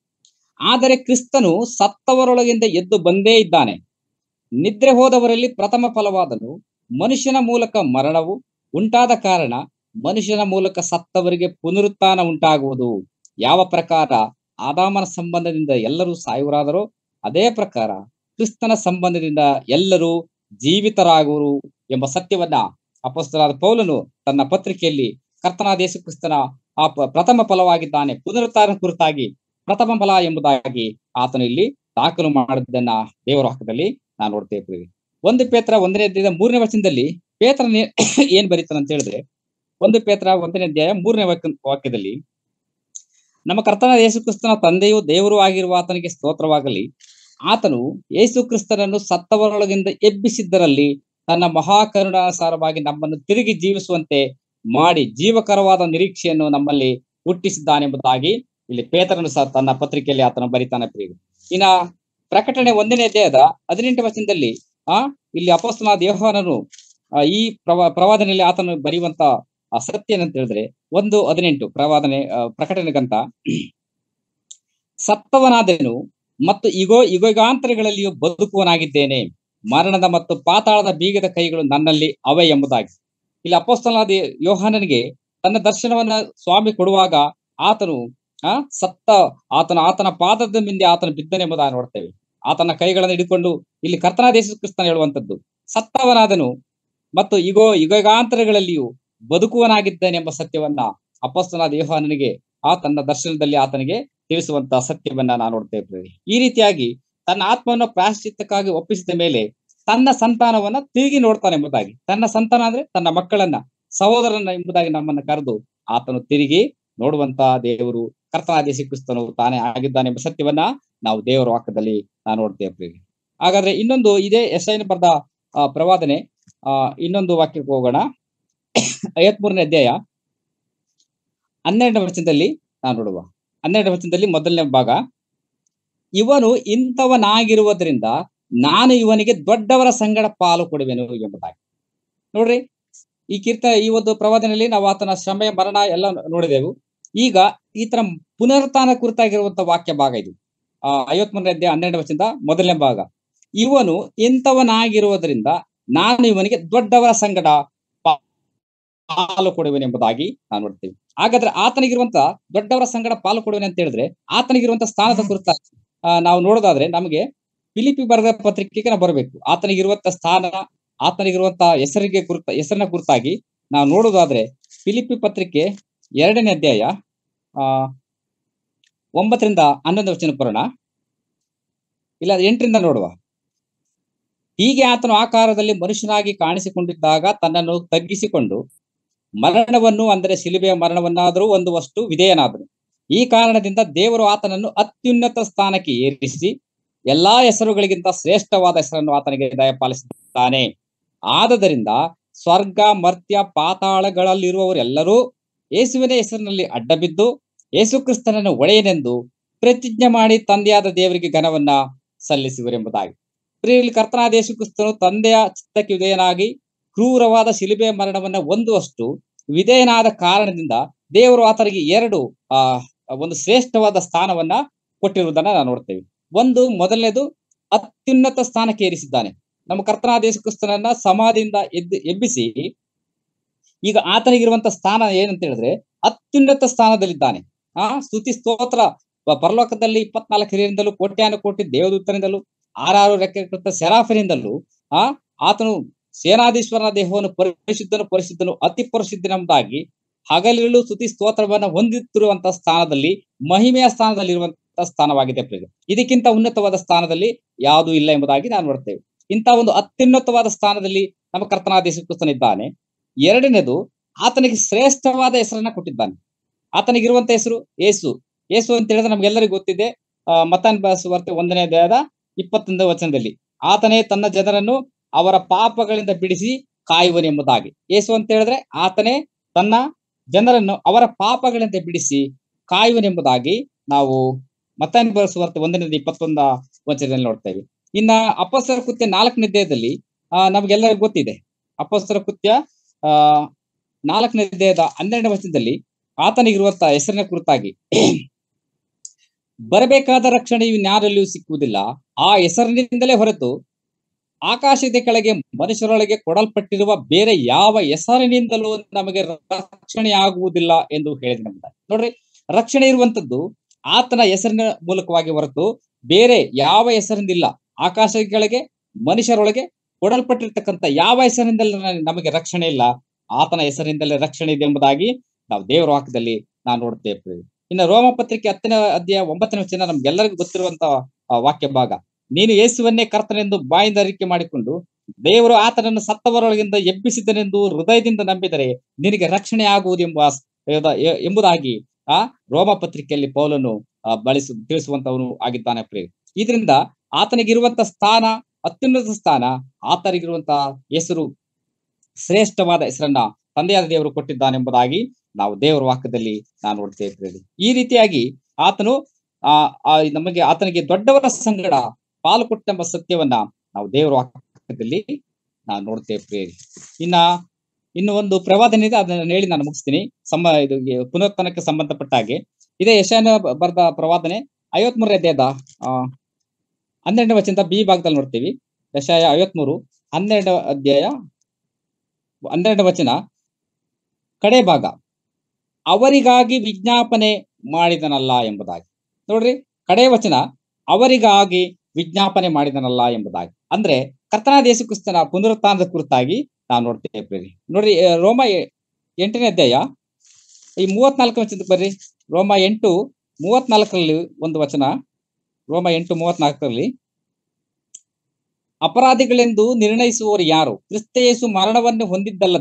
ಆದರೆ ಕ್ರಿಸ್ತನು ಸತ್ತವರೊಳಗಿಂದ ಎದ್ದು ಬಂದೇ ಇದ್ದಾನೆ ನಿದ್ರೆ ಹೋದವರಲ್ಲಿ ಪ್ರಥಮ ಫಲವಾದನು ಮನುಷ್ಯನ ಮೂಲಕ ಮರಣವು ಉಂಟಾದ ಕಾರಣ ಮನುಷ್ಯನ ಮೂಲಕ ಸತ್ತವರಿಗೆ ಪುನರುತ್ಥಾನ ಉಂಟಾಗುವುದು ಯಾವ ಪ್ರಕಾರ ಆದಾಮನ ಸಂಬಂಧದಿಂದ ಎಲ್ಲರೂ ಸಾಯುವರಾದರೋ ಅದೇ ಪ್ರಕಾರ ಕ್ರಿಸ್ತನ ಸಂಬಂಧದಿಂದ ಎಲ್ಲರೂ ಜೀವಿತರಾಗುವರು ಎಂಬ ಸತ್ಯವನ್ನ ಅಪಸ್ತರಾದ ಪೌಲನು ತನ್ನ ಪತ್ರಿಕೆಯಲ್ಲಿ ಕರ್ತನಾದ ಯೇಸು ಕ್ರಿಸ್ತನ ಆ ಪ- ಪ್ರಥಮ ಫಲವಾಗಿದ್ದಾನೆ ಪುನರುತ್ಥಾನ ಕುರಿತಾಗಿ ಪ್ರಥಮ ಫಲ ಎಂಬುದಾಗಿ ಆತನು ಇಲ್ಲಿ ದಾಖಲು ಮಾಡಿದ್ದನ್ನ ದೇವರ ವಾಕ್ಯದಲ್ಲಿ ನಾವು ನೋಡ್ತೇವೆ ಪ್ರಿಯರೇ. ಒಂದು ಪೇತ್ರ ಒಂದನೇ ಅಧ್ಯಾಯದ ಮೂರನೇ ವಚನದಲ್ಲಿ ಪೇತ್ರನ ಏನ್ ಬರೀತಾನೆ ಅಂತ ಹೇಳಿದ್ರೆ ಒಂದು ಪೇತ್ರ ಒಂದನೇ ಅಧ್ಯಾಯ ಮೂರನೇ ವಾಕ್ಯ ವಾಕ್ಯದಲ್ಲಿ ನಮ್ಮ ಕರ್ತನಾದ ಯೇಸು ಕ್ರಿಸ್ತನ ತಂದೆಯು ದೇವರು ಆಗಿರುವ ಆತನಿಗೆ ಸ್ತೋತ್ರವಾಗಲಿ ಆತನು ಯೇಸು ಕ್ರಿಸ್ತನನ್ನು ಸತ್ತವರೊಳಗಿಂದ ಎಬ್ಬಿಸಿದ್ದರಲ್ಲಿ ತನ್ನ ಮಹಾಕರುಣಾನುಸಾರವಾಗಿ ನಮ್ಮನ್ನು ತಿರುಗಿ ಜೀವಿಸುವಂತೆ ಮಾಡಿ ಜೀವಕರವಾದ ನಿರೀಕ್ಷೆಯನ್ನು ನಮ್ಮಲ್ಲಿ ಹುಟ್ಟಿಸಿದ್ದಾನೆಂಬುದಾಗಿ ಇಲ್ಲಿ ಪೇತ್ರನು ಸಹ ತನ್ನ ಪತ್ರಿಕೆಯಲ್ಲಿ ಆತನು ಬರಿತಾನೆ ಪ್ರಿಯರು ಇನ್ನ ಪ್ರಕಟಣೆ ಒಂದನೇ ಅಧ್ಯಾಯದ ಹದಿನೆಂಟು ವಚನದಲ್ಲಿ ಆ ಇಲ್ಲಿ ಅಪಸ್ತನಾದ ಯೋಹಾನನು ಆ, ಈ ಪ್ರವಾ ಪ್ರವಾದನೆಯಲ್ಲಿ ಆತನು ಬರೆಯುವಂತ ಆ ಸತ್ಯ ಏನಂತ ಹೇಳಿದ್ರೆ ಒಂದು ಹದಿನೆಂಟು ಪ್ರವಾದನೆ ಆ, ಪ್ರಕಟಣೆಗಂತ ಸತ್ತವನಾದೆನು ಮತ್ತು ಇಗೋ ಯುಗಾಂತರಗಳಲ್ಲಿಯೂ ಬದುಕುವನಾಗಿದ್ದೇನೆ ಮರಣದ ಮತ್ತು ಪಾತಾಳದ ಬೀಗದ ಕೈಗಳು ನನ್ನಲ್ಲಿ ಅವೆ ಎಂಬುದಾಗಿ ಇಲ್ಲಿ ಅಪೋಸ್ತಲನಾದ ಯೋಹಾನನಿಗೆ ತನ್ನ ದರ್ಶನವನ್ನ ಸ್ವಾಮಿ ಕೊಡುವಾಗ ಆತನು ಆ ಸತ್ತ ಆತನ ಆತನ ಪಾದದ ಮುಂದೆ ಆತನ ಬಿದ್ದನೆಂಬುದಾಗಿ ನೋಡ್ತೇವೆ ಆತನ ಕೈಗಳನ್ನು ಹಿಡಿಕೊಂಡು ಇಲ್ಲಿ ಕರ್ತನಾದ ಯೇಸು ಕ್ರಿಸ್ತನ ಹೇಳುವಂತದ್ದು ಸತ್ತವನಾದನು ಮತ್ತು ಇಗೋ ಯುಗಾಂತರಗಳಲ್ಲಿಯೂ ಬದುಕುವನಾಗಿದ್ದಾನೆ ಎಂಬ ಸತ್ಯವನ್ನ ಅಪಸ್ತನಾದ ಯೋಹಾನನಿಗೆ ಆ ತನ್ನ ದರ್ಶನದಲ್ಲಿ ಆತನಿಗೆ ತಿಳಿಸುವಂತ ಸತ್ಯವನ್ನ ನಾವು ನೋಡ್ತೇವೆ ಪ್ರಿಯರೇ. ಈ ರೀತಿಯಾಗಿ ತನ್ನ ಆತ್ಮವನ್ನು ಪ್ರಾಯಶ್ಚಿತ್ತಕ್ಕಾಗಿ ಒಪ್ಪಿಸಿದ ಮೇಲೆ ತನ್ನ ಸಂತಾನವನ್ನ ತಿರುಗಿ ನೋಡ್ತಾನೆ ಎಂಬುದಾಗಿ ತನ್ನ ಸಂತಾನ ಅಂದ್ರೆ ತನ್ನ ಮಕ್ಕಳನ್ನ ಸಹೋದರನ ಎಂಬುದಾಗಿ ನಮ್ಮನ್ನ ಕರೆದು ಆತನು ತಿರುಗಿ ನೋಡುವಂತ ದೇವರು ಕರ್ತನಾದ ಯೇಸು ಕ್ರಿಸ್ತನು ತಾನೇ ಆಗಿದ್ದಾನೆ ಎಂಬ ಸತ್ಯವನ್ನ ನಾವು ದೇವರ ವಾಕ್ಯದಲ್ಲಿ ನಾವು ನೋಡ್ತೇವೆ ಪ್ರಿಯರೇ. ಹಾಗಾದ್ರೆ ಇನ್ನೊಂದು ಇದೇ ಎಸ್ಐನ ಬರೆದ ಆ, ಪ್ರವಾದನೆ ಆ ಇನ್ನೊಂದು ವಾಕ್ಯಕ್ಕೆ ಹೋಗೋಣ ಐವತ್ಮೂರನೇ ಅಧ್ಯಾಯ ಹನ್ನೆರಡನೇ ವಚನದಲ್ಲಿ ನಾವು ನೋಡುವ ಹನ್ನೆರಡನೇ ವಚನದಲ್ಲಿ ಮೊದಲನೇ ಭಾಗ ಇವನು ಇಂಥವನಾಗಿರುವುದರಿಂದ ನಾನು ಇವನಿಗೆ ದೊಡ್ಡವರ ಸಂಗಡ ಪಾಲು ಕೊಡುವೆನು ಎಂಬುದಾಗಿ ನೋಡ್ರಿ ಈ ಕೀರ್ತ ಈ ಒಂದು ಪ್ರವಾದನೆಯಲ್ಲಿ ನಾವು ಆತನ ಶ್ರಮೆಯ ಮರಣ ಎಲ್ಲ ನೋಡಿದೆವು ಈಗ ಈ ತರ ಪುನರುತ್ಥಾನ ಕುರಿತಾಗಿರುವಂತ ವಾಕ್ಯ ಭಾಗ ಇದು ಆ ಐವತ್ಮೂರನೇ ಅಧ್ಯಾಯ ಹನ್ನೆರಡನೇ ವಚನದ ಮೊದಲನೇ ಭಾಗ ಇವನು ಇಂಥವನಾಗಿರುವುದರಿಂದ ನಾನು ಇವನಿಗೆ ದೊಡ್ಡವರ ಸಂಗಡ ಪಾ- ಪಾಲು ಕೊಡುವೆನೆಂಬುದಾಗಿ ನಾವು ನೋಡ್ತೀವಿ ಹಾಗಾದ್ರೆ ಆತನಿಗಿರುವಂತ ದೊಡ್ಡವರ ಸಂಗಡ ಪಾಲು ಕೊಡುವೆನೆ ಅಂತ ಹೇಳಿದ್ರೆ ಆತನಿಗಿರುವಂತ ಸ್ಥಾನದ ಕುರಿತ ಆ, ನಾವು ನೋಡೋದಾದ್ರೆ ನಮಗೆ ಫಿಲಿಪಿ ಬರೆದ ಪತ್ರಿಕೆಗೆ ನಾವು ಬರಬೇಕು ಆತನಿಗಿರುವಂತ ಸ್ಥಾನ ಆತನಿಗಿರುವಂತ ಹೆಸರಿಗೆ ಕುರಿತ ಹೆಸರಿನ ಕುರಿತಾಗಿ ನಾವು ನೋಡೋದಾದ್ರೆ ಫಿಲಿಪಿ ಪತ್ರಿಕೆ ಎರಡನೇ ಅಧ್ಯಾಯ ಆ ಒಂಬತ್ತರಿಂದ ಹನ್ನೊಂದು ವಚನ ಬರೋಣ ಇಲ್ಲ ಎಂಟರಿಂದ ನೋಡುವ ಹೀಗೆ ಆತನು ಆಕಾರದಲ್ಲಿ ಮನುಷ್ಯನಾಗಿ ಕಾಣಿಸಿಕೊಂಡಿದ್ದಾಗ ತನ್ನನ್ನು ತಗ್ಗಿಸಿಕೊಂಡು ಮರಣವನ್ನು ಅಂದರೆ ಶಿಲುಬೆಯ ಮರಣವನ್ನಾದರೂ ಹೊಂದುವಷ್ಟು ವಿಧೇಯನಾದನು ಈ ಕಾರಣದಿಂದ ದೇವರು ಆತನನ್ನು ಅತ್ಯುನ್ನತ ಸ್ಥಾನಕ್ಕೆ ಏರಿಸಿ ಎಲ್ಲಾ ಹೆಸರುಗಳಿಗಿಂತ ಶ್ರೇಷ್ಠವಾದ ಹೆಸರನ್ನು ಆತನಿಗೆ ದಯಪಾಲಿಸಿದ್ದಾನೆ ಆದದರಿಂದ ಸ್ವರ್ಗ ಮರ್ತ್ಯ ಪಾತಾಳಗಳಲ್ಲಿರುವವರೆಲ್ಲರೂ ಯೇಸುವಿನ ಹೆಸರಿನಲ್ಲಿ ಅಡ್ಡಬಿದ್ದು ಯೇಸು ಕ್ರಿಸ್ತನನ್ನು ಒಡೆಯನೆಂದು ಪ್ರತಿಜ್ಞೆ ಮಾಡಿ ತಂದೆಯಾದ ದೇವರಿಗೆ ಘನವನ್ನ ಸಲ್ಲಿಸುವರೆಂಬುದಾಗಿ ಪ್ರಿಯಲ್ಲಿ ಕರ್ತನಾದ ಯೇಸು ಕ್ರಿಸ್ತನು ತಂದೆಯ ಚಿತ್ತಕ್ಕೆ ವಿಧೇಯನಾಗಿ ಕ್ರೂರವಾದ ಶಿಲುಬೆಯ ಮರಣವನ್ನ ಹೊಂದುವಷ್ಟು ವಿಧೇಯನಾದ ಕಾರಣದಿಂದ ದೇವರು ಆತನಿಗೆ ಎರಡು ಆ ಒಂದು ಶ್ರೇಷ್ಠವಾದ ಸ್ಥಾನವನ್ನ ಕೊಟ್ಟಿರುವುದನ್ನ ನಾವು ನೋಡ್ತೇವೆ ಒಂದು ಮೊದಲನೇದು ಅತ್ಯುನ್ನತ ಸ್ಥಾನಕ್ಕೆ ಏರಿಸಿದ್ದಾನೆ ನಮ್ಮ ಕರ್ತನಾದ ಯೇಸು ಕ್ರಿಸ್ತನನ್ನ ಸಮಾಧಿಯಿಂದ ಎದ್ದು ಎಬ್ಬಿಸಿ ಈಗ ಆತನಿಗಿರುವಂತ ಸ್ಥಾನ ಏನಂತ ಹೇಳಿದ್ರೆ ಅತ್ಯುನ್ನತ ಸ್ಥಾನದಲ್ಲಿದ್ದಾನೆ ಆ ಸ್ತುತಿ ಸ್ತೋತ್ರ ಪ- ಪರಲೋಕದಲ್ಲಿ ಇಪ್ಪತ್ನಾಲ್ಕು ಹಿರಿಯರಿಂದಲೂ ಕೋಟ್ಯಾನು ಕೋಟಿ ದೇವದೂತರಿಂದಲೂ ಆರಾರು ರೆಕ್ಕೆ ಸೆರಾಫಿನಿಂದಲೂ ಆ ಆತನು ಸೇನಾಧೀಶ್ವರನ ದೇಹವನ್ನು ಪರಿಶುದ್ಧನು ಪರಿಶುದ್ಧನು ಅತಿ ಪರಿಶುದ್ಧನೆಂಬುದಾಗಿ ಹಗಲಿರುಳು ಸ್ತುತಿ ಸ್ತೋತ್ರವನ್ನ ಹೊಂದುತ್ತಿರುವಂತಹ ಸ್ಥಾನದಲ್ಲಿ ಮಹಿಮೆಯ ಸ್ಥಾನದಲ್ಲಿರುವಂತಹ ಸ್ಥಾನವಾಗಿದೆ ಪ್ರಿಯರೇ. ಇದಕ್ಕಿಂತ ಉನ್ನತವಾದ ಸ್ಥಾನದಲ್ಲಿ ಯಾವುದೂ ಇಲ್ಲ ಎಂಬುದಾಗಿ ನಾವು ನೋಡ್ತೇವೆ ಇಂಥ ಒಂದು ಅತ್ಯುನ್ನತವಾದ ಸ್ಥಾನದಲ್ಲಿ ನಮ್ಮ ಕರ್ತನಾದ ಯೇಸು ಕ್ರಿಸ್ತನಿದ್ದಾನೆ ಎರಡನೇದು ಆತನಿಗೆ ಶ್ರೇಷ್ಠವಾದ ಹೆಸರನ್ನ ಕೊಟ್ಟಿದ್ದಾನೆ ಆತನಿಗಿರುವಂತ ಹೆಸರು ಏಸು ಏಸು ಅಂತ ಹೇಳಿದ್ರೆ ನಮ್ಗೆಲ್ಲರಿಗೂ ಗೊತ್ತಿದೆ ಆ ಮತಾನ್ ಸುವಾರ್ತೆ ಒಂದನೇ ಅಧ್ಯಾಯದ ಇಪ್ಪತ್ತೊಂದನೇ ವಚನದಲ್ಲಿ ಆತನೇ ತನ್ನ ಜನರನ್ನು ಅವರ ಪಾಪಗಳಿಂದ ಬಿಡಿಸಿ ಕಾಯುವನೆಂಬುದಾಗಿ ಏಸು ಅಂತ ಹೇಳಿದ್ರೆ ಆತನೇ ತನ್ನ ಜನರನ್ನು ಅವರ ಪಾಪಗಳಿಂದ ಬಿಡಿಸಿ ಕಾಯುವನೆಂಬುದಾಗಿ ನಾವು ಮತಾನ್ ಸುವಾರ್ತೆ ಒಂದನೇ ಇಪ್ಪತ್ತೊಂದ ವಚನದಲ್ಲಿ ನೋಡ್ತೇವೆ ಇನ್ನ ಅಪಸ್ತರ ಕೃತ್ಯ ನಾಲ್ಕನೇ ಅಧ್ಯಾಯದಲ್ಲಿ ಆ ನಮ್ಗೆಲ್ಲರಿಗೂ ಗೊತ್ತಿದೆ ಅಪಸ್ತರ ಕೃತ್ಯ ಆ ನಾಲ್ಕನೇ ಅಧ್ಯಾಯದ ಹನ್ನೆರಡನೇ ವಚನದಲ್ಲಿ ಆತನಿಗಿರುವಂತ ಹೆಸರಿನ ಕುರಿತಾಗಿ ಬರಬೇಕಾದ ರಕ್ಷಣೆಯು ಇನ್ಯಾರಲ್ಲಿಯೂ ಸಿಕ್ಕುವುದಿಲ್ಲ ಆ ಹೆಸರಿನಿಂದಲೇ ಹೊರತು ಆಕಾಶದ ಕೆಳಗೆ ಮನುಷ್ಯರೊಳಗೆ ಕೊಡಲ್ಪಟ್ಟಿರುವ ಬೇರೆ ಯಾವ ಹೆಸರಿನಿಂದಲೂ ನಮಗೆ ರಕ್ಷಣೆ ಆಗುವುದಿಲ್ಲ ಎಂದು ಹೇಳಿದ ನೋಡ್ರಿ ರಕ್ಷಣೆ ಇರುವಂತದ್ದು ಆತನ ಹೆಸರಿನ ಮೂಲಕವಾಗಿ ಹೊರತು ಬೇರೆ ಯಾವ ಹೆಸರಿಂದಿಲ್ಲ ಆಕಾಶದ ಕೆಳಗೆ ಮನುಷ್ಯರೊಳಗೆ ಕೊಡಲ್ಪಟ್ಟಿರ್ತಕ್ಕಂಥ ಯಾವ ಹೆಸರಿನಿಂದಲೂ ನಮಗೆ ರಕ್ಷಣೆ ಇಲ್ಲ ಆತನ ಹೆಸರಿನಿಂದಲೇ ರಕ್ಷಣೆ ಇದೆ ಎಂಬುದಾಗಿ ನಾವು ದೇವರ ವಾಕ್ಯದಲ್ಲಿ ನಾವು ನೋಡ್ತೇವೆ ಇನ್ನು ರೋಮ ಪತ್ರಿಕೆ ಹತ್ತನೇ ಅಧ್ಯಾಯ ಒಂಬತ್ತನೇ ವಚನ ನಮ್ಗೆಲ್ಲರಿಗೂ ಗೊತ್ತಿರುವಂತ ಆ, ವಾಕ್ಯ ಭಾಗ ನೀನು ಯೇಸುವನ್ನೇ ಕರ್ತನೆಂದು ಬಾಯಿಂದ ಅರಿಕೆ ಮಾಡಿಕೊಂಡು ದೇವರು ಆತನನ್ನು ಸತ್ತವರೊಳಗಿಂದ ಎಬ್ಬಿಸಿದನೆಂದು ಹೃದಯದಿಂದ ನಂಬಿದರೆ ನಿನಗೆ ರಕ್ಷಣೆ ಆಗುವುದು ಎಂಬ ಎಂಬ- ಎಂಬುದಾಗಿ ಆ ರೋಮ ಪತ್ರಿಕೆಯಲ್ಲಿ ಪೌಲನು ಆ, ಬಳಸು ತಿಳಿಸುವಂತವನು ಆಗಿದ್ದಾನೆ ಪ್ರಿಯ ಇದರಿಂದ ಆತನಿಗಿರುವಂತ ಸ್ಥಾನ ಅತ್ಯುನ್ನತ ಸ್ಥಾನ ಆತನಿಗಿರುವಂತ ಹೆಸರು ಶ್ರೇಷ್ಠವಾದ ಹೆಸರನ್ನ ತಂದೆಯಾದ ದೇವರು ಕೊಟ್ಟಿದ್ದಾನೆಂಬುದಾಗಿ ನಾವು ದೇವರ ವಾಕ್ಯದಲ್ಲಿ ನಾವು ನೋಡ್ತೇವೆ ಪ್ರಿಯರೇ. ಈ ರೀತಿಯಾಗಿ ಆತನು ಆ ಆ ನಮಗೆ ಆತನಿಗೆ ದೊಡ್ಡವರ ಸಂಗಡ ಪಾಲು ಕೊಟ್ಟೆಂಬ ಸತ್ಯವನ್ನ ನಾವು ದೇವರ ವಾಕ್ಯದಲ್ಲಿ ನಾವು ನೋಡ್ತೇವೆ ಪ್ರಿಯರಿ ಇನ್ನ ಇನ್ನು ಒಂದು ಪ್ರವಾದನೆ ಇದೆ ಅದನ್ನ ಹೇಳಿ ನಾನು ಮುಗಿಸ್ತೀನಿ ಸಮ ಇದು ಈ ಪುನರುತ್ಥಾನಕ್ಕೆ ಸಂಬಂಧಪಟ್ಟ ಹಾಗೆ ಇದೇ ಯಶಾನ ಬರೆದ ಪ್ರವಾದನೆ ಐವತ್ಮೂರನೇ ಅಧ್ಯಾಯದ ಆ ಹನ್ನೆರಡನೇ ವಚನದ ಬಿ ಭಾಗದಲ್ಲಿ ನೋಡ್ತೀವಿ ಯಶಾಯ ಐವತ್ಮೂರು ಹನ್ನೆರಡು ಅಧ್ಯಾಯ ಹನ್ನೆರಡು ವಚನ ಕಡೆ ಭಾಗ ಅವರಿಗಾಗಿ ವಿಜ್ಞಾಪನೆ ಮಾಡಿದನಲ್ಲ ಎಂಬುದಾಗಿ ನೋಡ್ರಿ ಕಡೆ ವಚನ ಅವರಿಗಾಗಿ ವಿಜ್ಞಾಪನೆ ಮಾಡಿದನಲ್ಲ ಎಂಬುದಾಗಿ ಅಂದ್ರೆ ಕರ್ತನಾದ ಯೇಸು ಕ್ರಿಸ್ತನ ಪುನರುತ್ಥಾನದ ಕುರಿತಾಗಿ ನಾವು ನೋಡ್ತೇವೆ ಪ್ರಿಯರೇ. ನೋಡ್ರಿ ಆ, ರೋಮ ಎ- ಎಂಟನೇ ಅಧ್ಯಾಯ ಈ ಮೂವತ್ನಾಲ್ಕು ವಚನಕ್ಕೆ ಬರ್ರಿ ರೋಮ ಎಂಟು ಮೂವತ್ನಾಲ್ಕರಲ್ಲಿ ಒಂದು ವಚನ ರೋಮ ಎಂಟು ಮೂವತ್ನಾಲ್ಕರಲ್ಲಿ ಅಪರಾಧಿಗಳೆಂದು ನಿರ್ಣಯಿಸುವವರು ಯಾರು ಕ್ರಿಸ್ತ ಯೇಸು ಮರಣವನ್ನು ಹೊಂದಿದ್ದಲ್ಲದೆ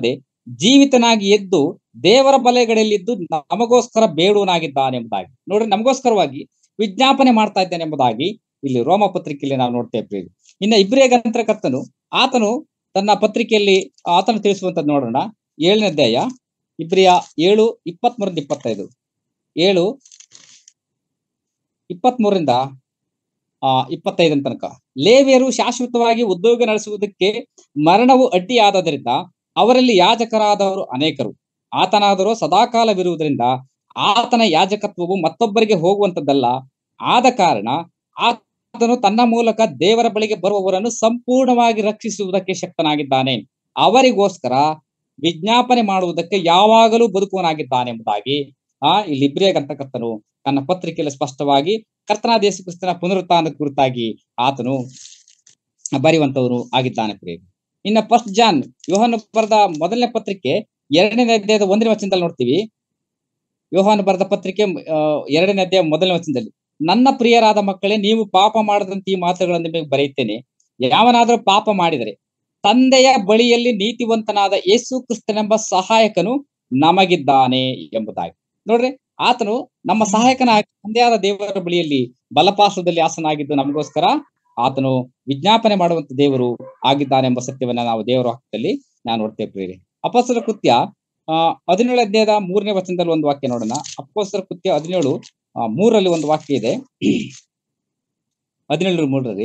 ಜೀವಿತನಾಗಿ ಎದ್ದು ದೇವರ ಬಲೆಗಳಲ್ಲಿದ್ದು ನಮಗೋಸ್ಕರ ಬೇಡುವನಾಗಿದ್ದಾನೆ ಎಂಬುದಾಗಿ ನೋಡ್ರಿ ನಮಗೋಸ್ಕರವಾಗಿ ವಿಜ್ಞಾಪನೆ ಮಾಡ್ತಾ ಇದ್ದಾನೆ ಎಂಬುದಾಗಿ ಇಲ್ಲಿ ರೋಮ ಪತ್ರಿಕೆಯಲ್ಲಿ ನಾವು ನೋಡ್ತೇವೆ ಇನ್ನ ಇಬ್ರಿಯ ಗ್ರಂಥಕರ್ತನು ಆತನು ತನ್ನ ಪತ್ರಿಕೆಯಲ್ಲಿ ಆತನು ತಿಳಿಸುವಂತದ್ದು ನೋಡೋಣ ಏಳನೇ ಅಧ್ಯಾಯ ಇಬ್ರಿಯ ಏಳು ಇಪ್ಪತ್ತ್ ಮೂರಿಂದ ಇಪ್ಪತ್ತೈದು ಏಳು ಇಪ್ಪತ್ತ್ ಮೂರರಿಂದ ಆ ಇಪ್ಪತ್ತೈದರ ತನಕ ಲೇವಿಯರು ಶಾಶ್ವತವಾಗಿ ಉದ್ಯೋಗ ನಡೆಸುವುದಕ್ಕೆ ಮರಣವು ಅಡ್ಡಿಯಾದದರಿಂದ ಅವರಲ್ಲಿ ಯಾಜಕರಾದವರು ಅನೇಕರು ಆತನಾದರೂ ಸದಾಕಾಲವಿರುವುದರಿಂದ ಆತನ ಯಾಜಕತ್ವವು ಮತ್ತೊಬ್ಬರಿಗೆ ಹೋಗುವಂತದ್ದಲ್ಲ ಆದ ಕಾರಣ ಆತನು ತನ್ನ ಮೂಲಕ ದೇವರ ಬಳಿಗೆ ಬರುವವರನ್ನು ಸಂಪೂರ್ಣವಾಗಿ ರಕ್ಷಿಸುವುದಕ್ಕೆ ಶಕ್ತನಾಗಿದ್ದಾನೆ ಅವರಿಗೋಸ್ಕರ ವಿಜ್ಞಾಪನೆ ಮಾಡುವುದಕ್ಕೆ ಯಾವಾಗಲೂ ಬದುಕುವನಾಗಿದ್ದಾನೆ ಎಂಬುದಾಗಿ ಆ ಇಲ್ಲಿ ಇಬ್ರಿಯ ಗ್ರಂಥಕರ್ತನು ತನ್ನ ಪತ್ರಿಕೆಯಲ್ಲಿ ಸ್ಪಷ್ಟವಾಗಿ ಕರ್ತನಾದ ಯೇಸು ಕ್ರಿಸ್ತನ ಪುನರುತ್ಥಾನದ ಕುರಿತಾಗಿ ಆತನು ಬರೆಯುವಂತವನು ಆಗಿದ್ದಾನೆ ಪ್ರಿಯ ಇನ್ನ ಫಸ್ಟ್ ಜಾನ್ ಯೋಹಾನ ಬರೆದ ಮೊದಲನೇ ಪತ್ರಿಕೆ ಎರಡನೇ ಅಧ್ಯಾಯದ ಒಂದನೇ ವಚನದಲ್ಲಿ ನೋಡ್ತೀವಿ ಯೋಹಾನ ಬರೆದ ಪತ್ರಿಕೆ ಆ, ಎರಡನೇ ಅಧ್ಯಾಯ ಮೊದಲನೇ ವಚನದಲ್ಲಿ ನನ್ನ ಪ್ರಿಯರಾದ ಮಕ್ಕಳೇ ನೀವು ಪಾಪ ಮಾಡದಂತೆ ಈ ಮಾತುಗಳನ್ನು ನಿಮಗೆ ಬರೆಯುತ್ತೇನೆ ಯಾವನಾದರೂ ಪಾಪ ಮಾಡಿದರೆ ತಂದೆಯ ಬಳಿಯಲ್ಲಿ ನೀತಿವಂತನಾದ ಯೇಸು ಕ್ರಿಸ್ತನೆಂಬ ಸಹಾಯಕನು ನಮಗಿದ್ದಾನೆ ಎಂಬುದಾಗಿ ನೋಡ್ರಿ ಆತನು ನಮ್ಮ ಸಹಾಯಕನಾಗಿ ತಂದೆಯಾದ ದೇವರ ಬಳಿಯಲ್ಲಿ ಬಲಪಾಸದಲ್ಲಿ ಆಸನಾಗಿದ್ದು ನಮಗೋಸ್ಕರ ಆತನು ವಿಜ್ಞಾಪನೆ ಮಾಡುವಂತ ದೇವರು ಆಗಿದ್ದಾನೆ ಎಂಬ ಸತ್ಯವನ್ನ ನಾವು ದೇವರ ವಾಕ್ಯದಲ್ಲಿ ನಾನು ನೋಡ್ತೇವೆ ಪ್ರಿಯರೇ ಅಪಸ್ತರ ಕೃತ್ಯ ಆ ಹದಿನೇಳು ಅಧ್ಯಾಯದ ಮೂರನೇ ವಚನದಲ್ಲಿ ಒಂದು ವಾಕ್ಯ ನೋಡೋಣ ಅಪಸ್ತರ ಕೃತ್ಯ ಹದಿನೇಳು ಆ, ಮೂರರಲ್ಲಿ ಒಂದು ವಾಕ್ಯ ಇದೆ ಹದಿನೇಳು ಮೂರರಲ್ಲಿ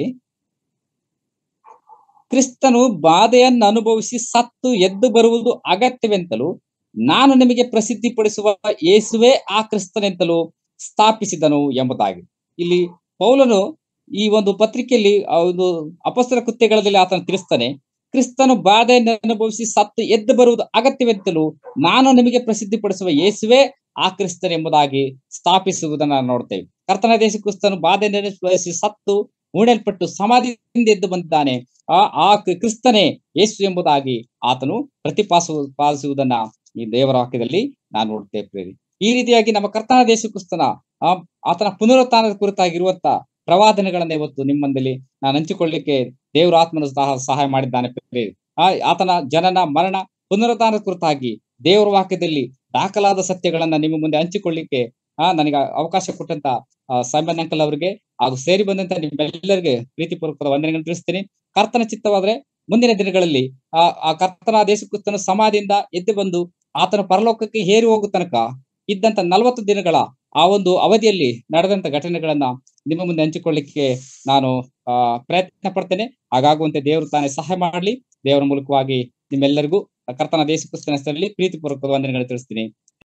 ಕ್ರಿಸ್ತನು ಬಾಧೆಯನ್ನು ಅನುಭವಿಸಿ ಸತ್ತು ಎದ್ದು ಬರುವುದು ಅಗತ್ಯವೆಂತಲೂ ನಾನು ನಿಮಗೆ ಪ್ರಸಿದ್ಧಿಪಡಿಸುವ ಯೇಸುವೆ ಆ ಕ್ರಿಸ್ತನೆಂತಲೂ ಸ್ಥಾಪಿಸಿದನು ಎಂಬುದಾಗಿ ಇಲ್ಲಿ ಪೌಲನು ಈ ಒಂದು ಪತ್ರಿಕೆಯಲ್ಲಿ ಆ ಒಂದು ಅಪಸ್ತರ ಕೃತ್ಯಗಳಲ್ಲಿ ಆತನು ತಿಳಿಸ್ತಾನೆ ಕ್ರಿಸ್ತನು ಬಾಧೆಯನ್ನು ಅನುಭವಿಸಿ ಸತ್ತು ಎದ್ದು ಬರುವುದು ಅಗತ್ಯವೆಂತಲೂ ನಾನು ನಿಮಗೆ ಪ್ರಸಿದ್ಧಿಪಡಿಸುವ ಯೇಸುವೆ ಆ ಕ್ರಿಸ್ತನ್ ಎಂಬುದಾಗಿ ಸ್ಥಾಪಿಸುವುದನ್ನ ನಾವು ನೋಡ್ತೇವೆ ಕರ್ತನ ದೇಶ ಕ್ರಿಸ್ತನು ಬಾಧೆಯನ್ನು ಅನುಭವಿಸಿ ಸತ್ತು ಹೂಣಲ್ಪಟ್ಟು ಸಮಾಧಿಯಿಂದ ಎದ್ದು ಬಂದಿದ್ದಾನೆ ಆ ಆ ಕ್ರಿ- ಕ್ರಿಸ್ತನೇ ಯೇಸು ಎಂಬುದಾಗಿ ಆತನು ಪ್ರತಿಪಾಸು ಪಾಲಿಸುವುದನ್ನ ಈ ದೇವರ ವಾಕ್ಯದಲ್ಲಿ ನಾನು ನೋಡ್ತೇವೆ ಪ್ರೇರಿ ಈ ರೀತಿಯಾಗಿ ನಮ್ಮ ಕರ್ತನ ದೇಶ ಕ್ರಿಸ್ತನ ಆ ಆತನ ಪುನರುತ್ಥಾನದ ಕುರಿತಾಗಿರುವಂತ ಪ್ರವಾದನೆಗಳನ್ನ ಇವತ್ತು ನಿಮ್ಮಂದಲ್ಲಿ ನಾನು ಹಂಚಿಕೊಳ್ಳಿಕ್ಕೆ ದೇವರ ಆತ್ಮನ ಸಹ ಸಹಾಯ ಮಾಡಿದ್ದಾನೆ ಪ್ರೇರಿ ಆ ಆತನ ಜನನ ಮರಣ ಪುನರುತ್ಥಾನದ ಕುರಿತಾಗಿ ದೇವರ ವಾಕ್ಯದಲ್ಲಿ ದಾಖಲಾದ ಸತ್ಯಗಳನ್ನ ನಿಮ್ಮ ಮುಂದೆ ಹಂಚಿಕೊಳ್ಳಿಕ್ಕೆ ಆ ನನಗೆ ಅವಕಾಶ ಕೊಟ್ಟಂತ ಆ, ಸೈಮನ್ ಅಂಕಲ್ ಅವರಿಗೆ ಹಾಗೂ ಸೇರಿ ಬಂದಂತ ನಿಮ್ಮೆಲ್ಲರಿಗೆ ಪ್ರೀತಿಪೂರ್ವಕದ ವಂದನೆಗಳನ್ನು ತಿಳಿಸ್ತೀನಿ ಕರ್ತನ ಚಿತ್ತವಾದ್ರೆ ಮುಂದಿನ ದಿನಗಳಲ್ಲಿ ಆ ಆ ಕರ್ತನ ದೇಶಕ್ರಿಸ್ತನ ಸಮಾಧಿಯಿಂದ ಎದ್ದು ಬಂದು ಆತನ ಪರಲೋಕಕ್ಕೆ ಹೇರಿ ಹೋಗೋ ತನಕ ಇದ್ದಂತ ನಲವತ್ತು ದಿನಗಳ ಆ ಒಂದು ಅವಧಿಯಲ್ಲಿ ನಡೆದಂತ ಘಟನೆಗಳನ್ನ ನಿಮ್ಮ ಮುಂದೆ ಹಂಚಿಕೊಳ್ಳಿಕ್ಕೆ ನಾನು ಆ ಪ್ರಯತ್ನ ಪಡ್ತೇನೆ ಹಾಗಾಗುವಂತೆ ದೇವರು ತಾನೇ ಸಹಾಯ ಮಾಡ್ಲಿ ದೇವರ ಮೂಲಕವಾಗಿ ನಿಮ್ಮೆಲ್ಲರಿಗೂ ಕರ್ತನ ದೇಶಕ್ರಿಸ್ತನ ಹೆಸರಲ್ಲಿ ಪ್ರೀತಿಪೂರ್ವಕ ವಂದನೆಗಳು ತಿಳಿಸ್ತೀನಿ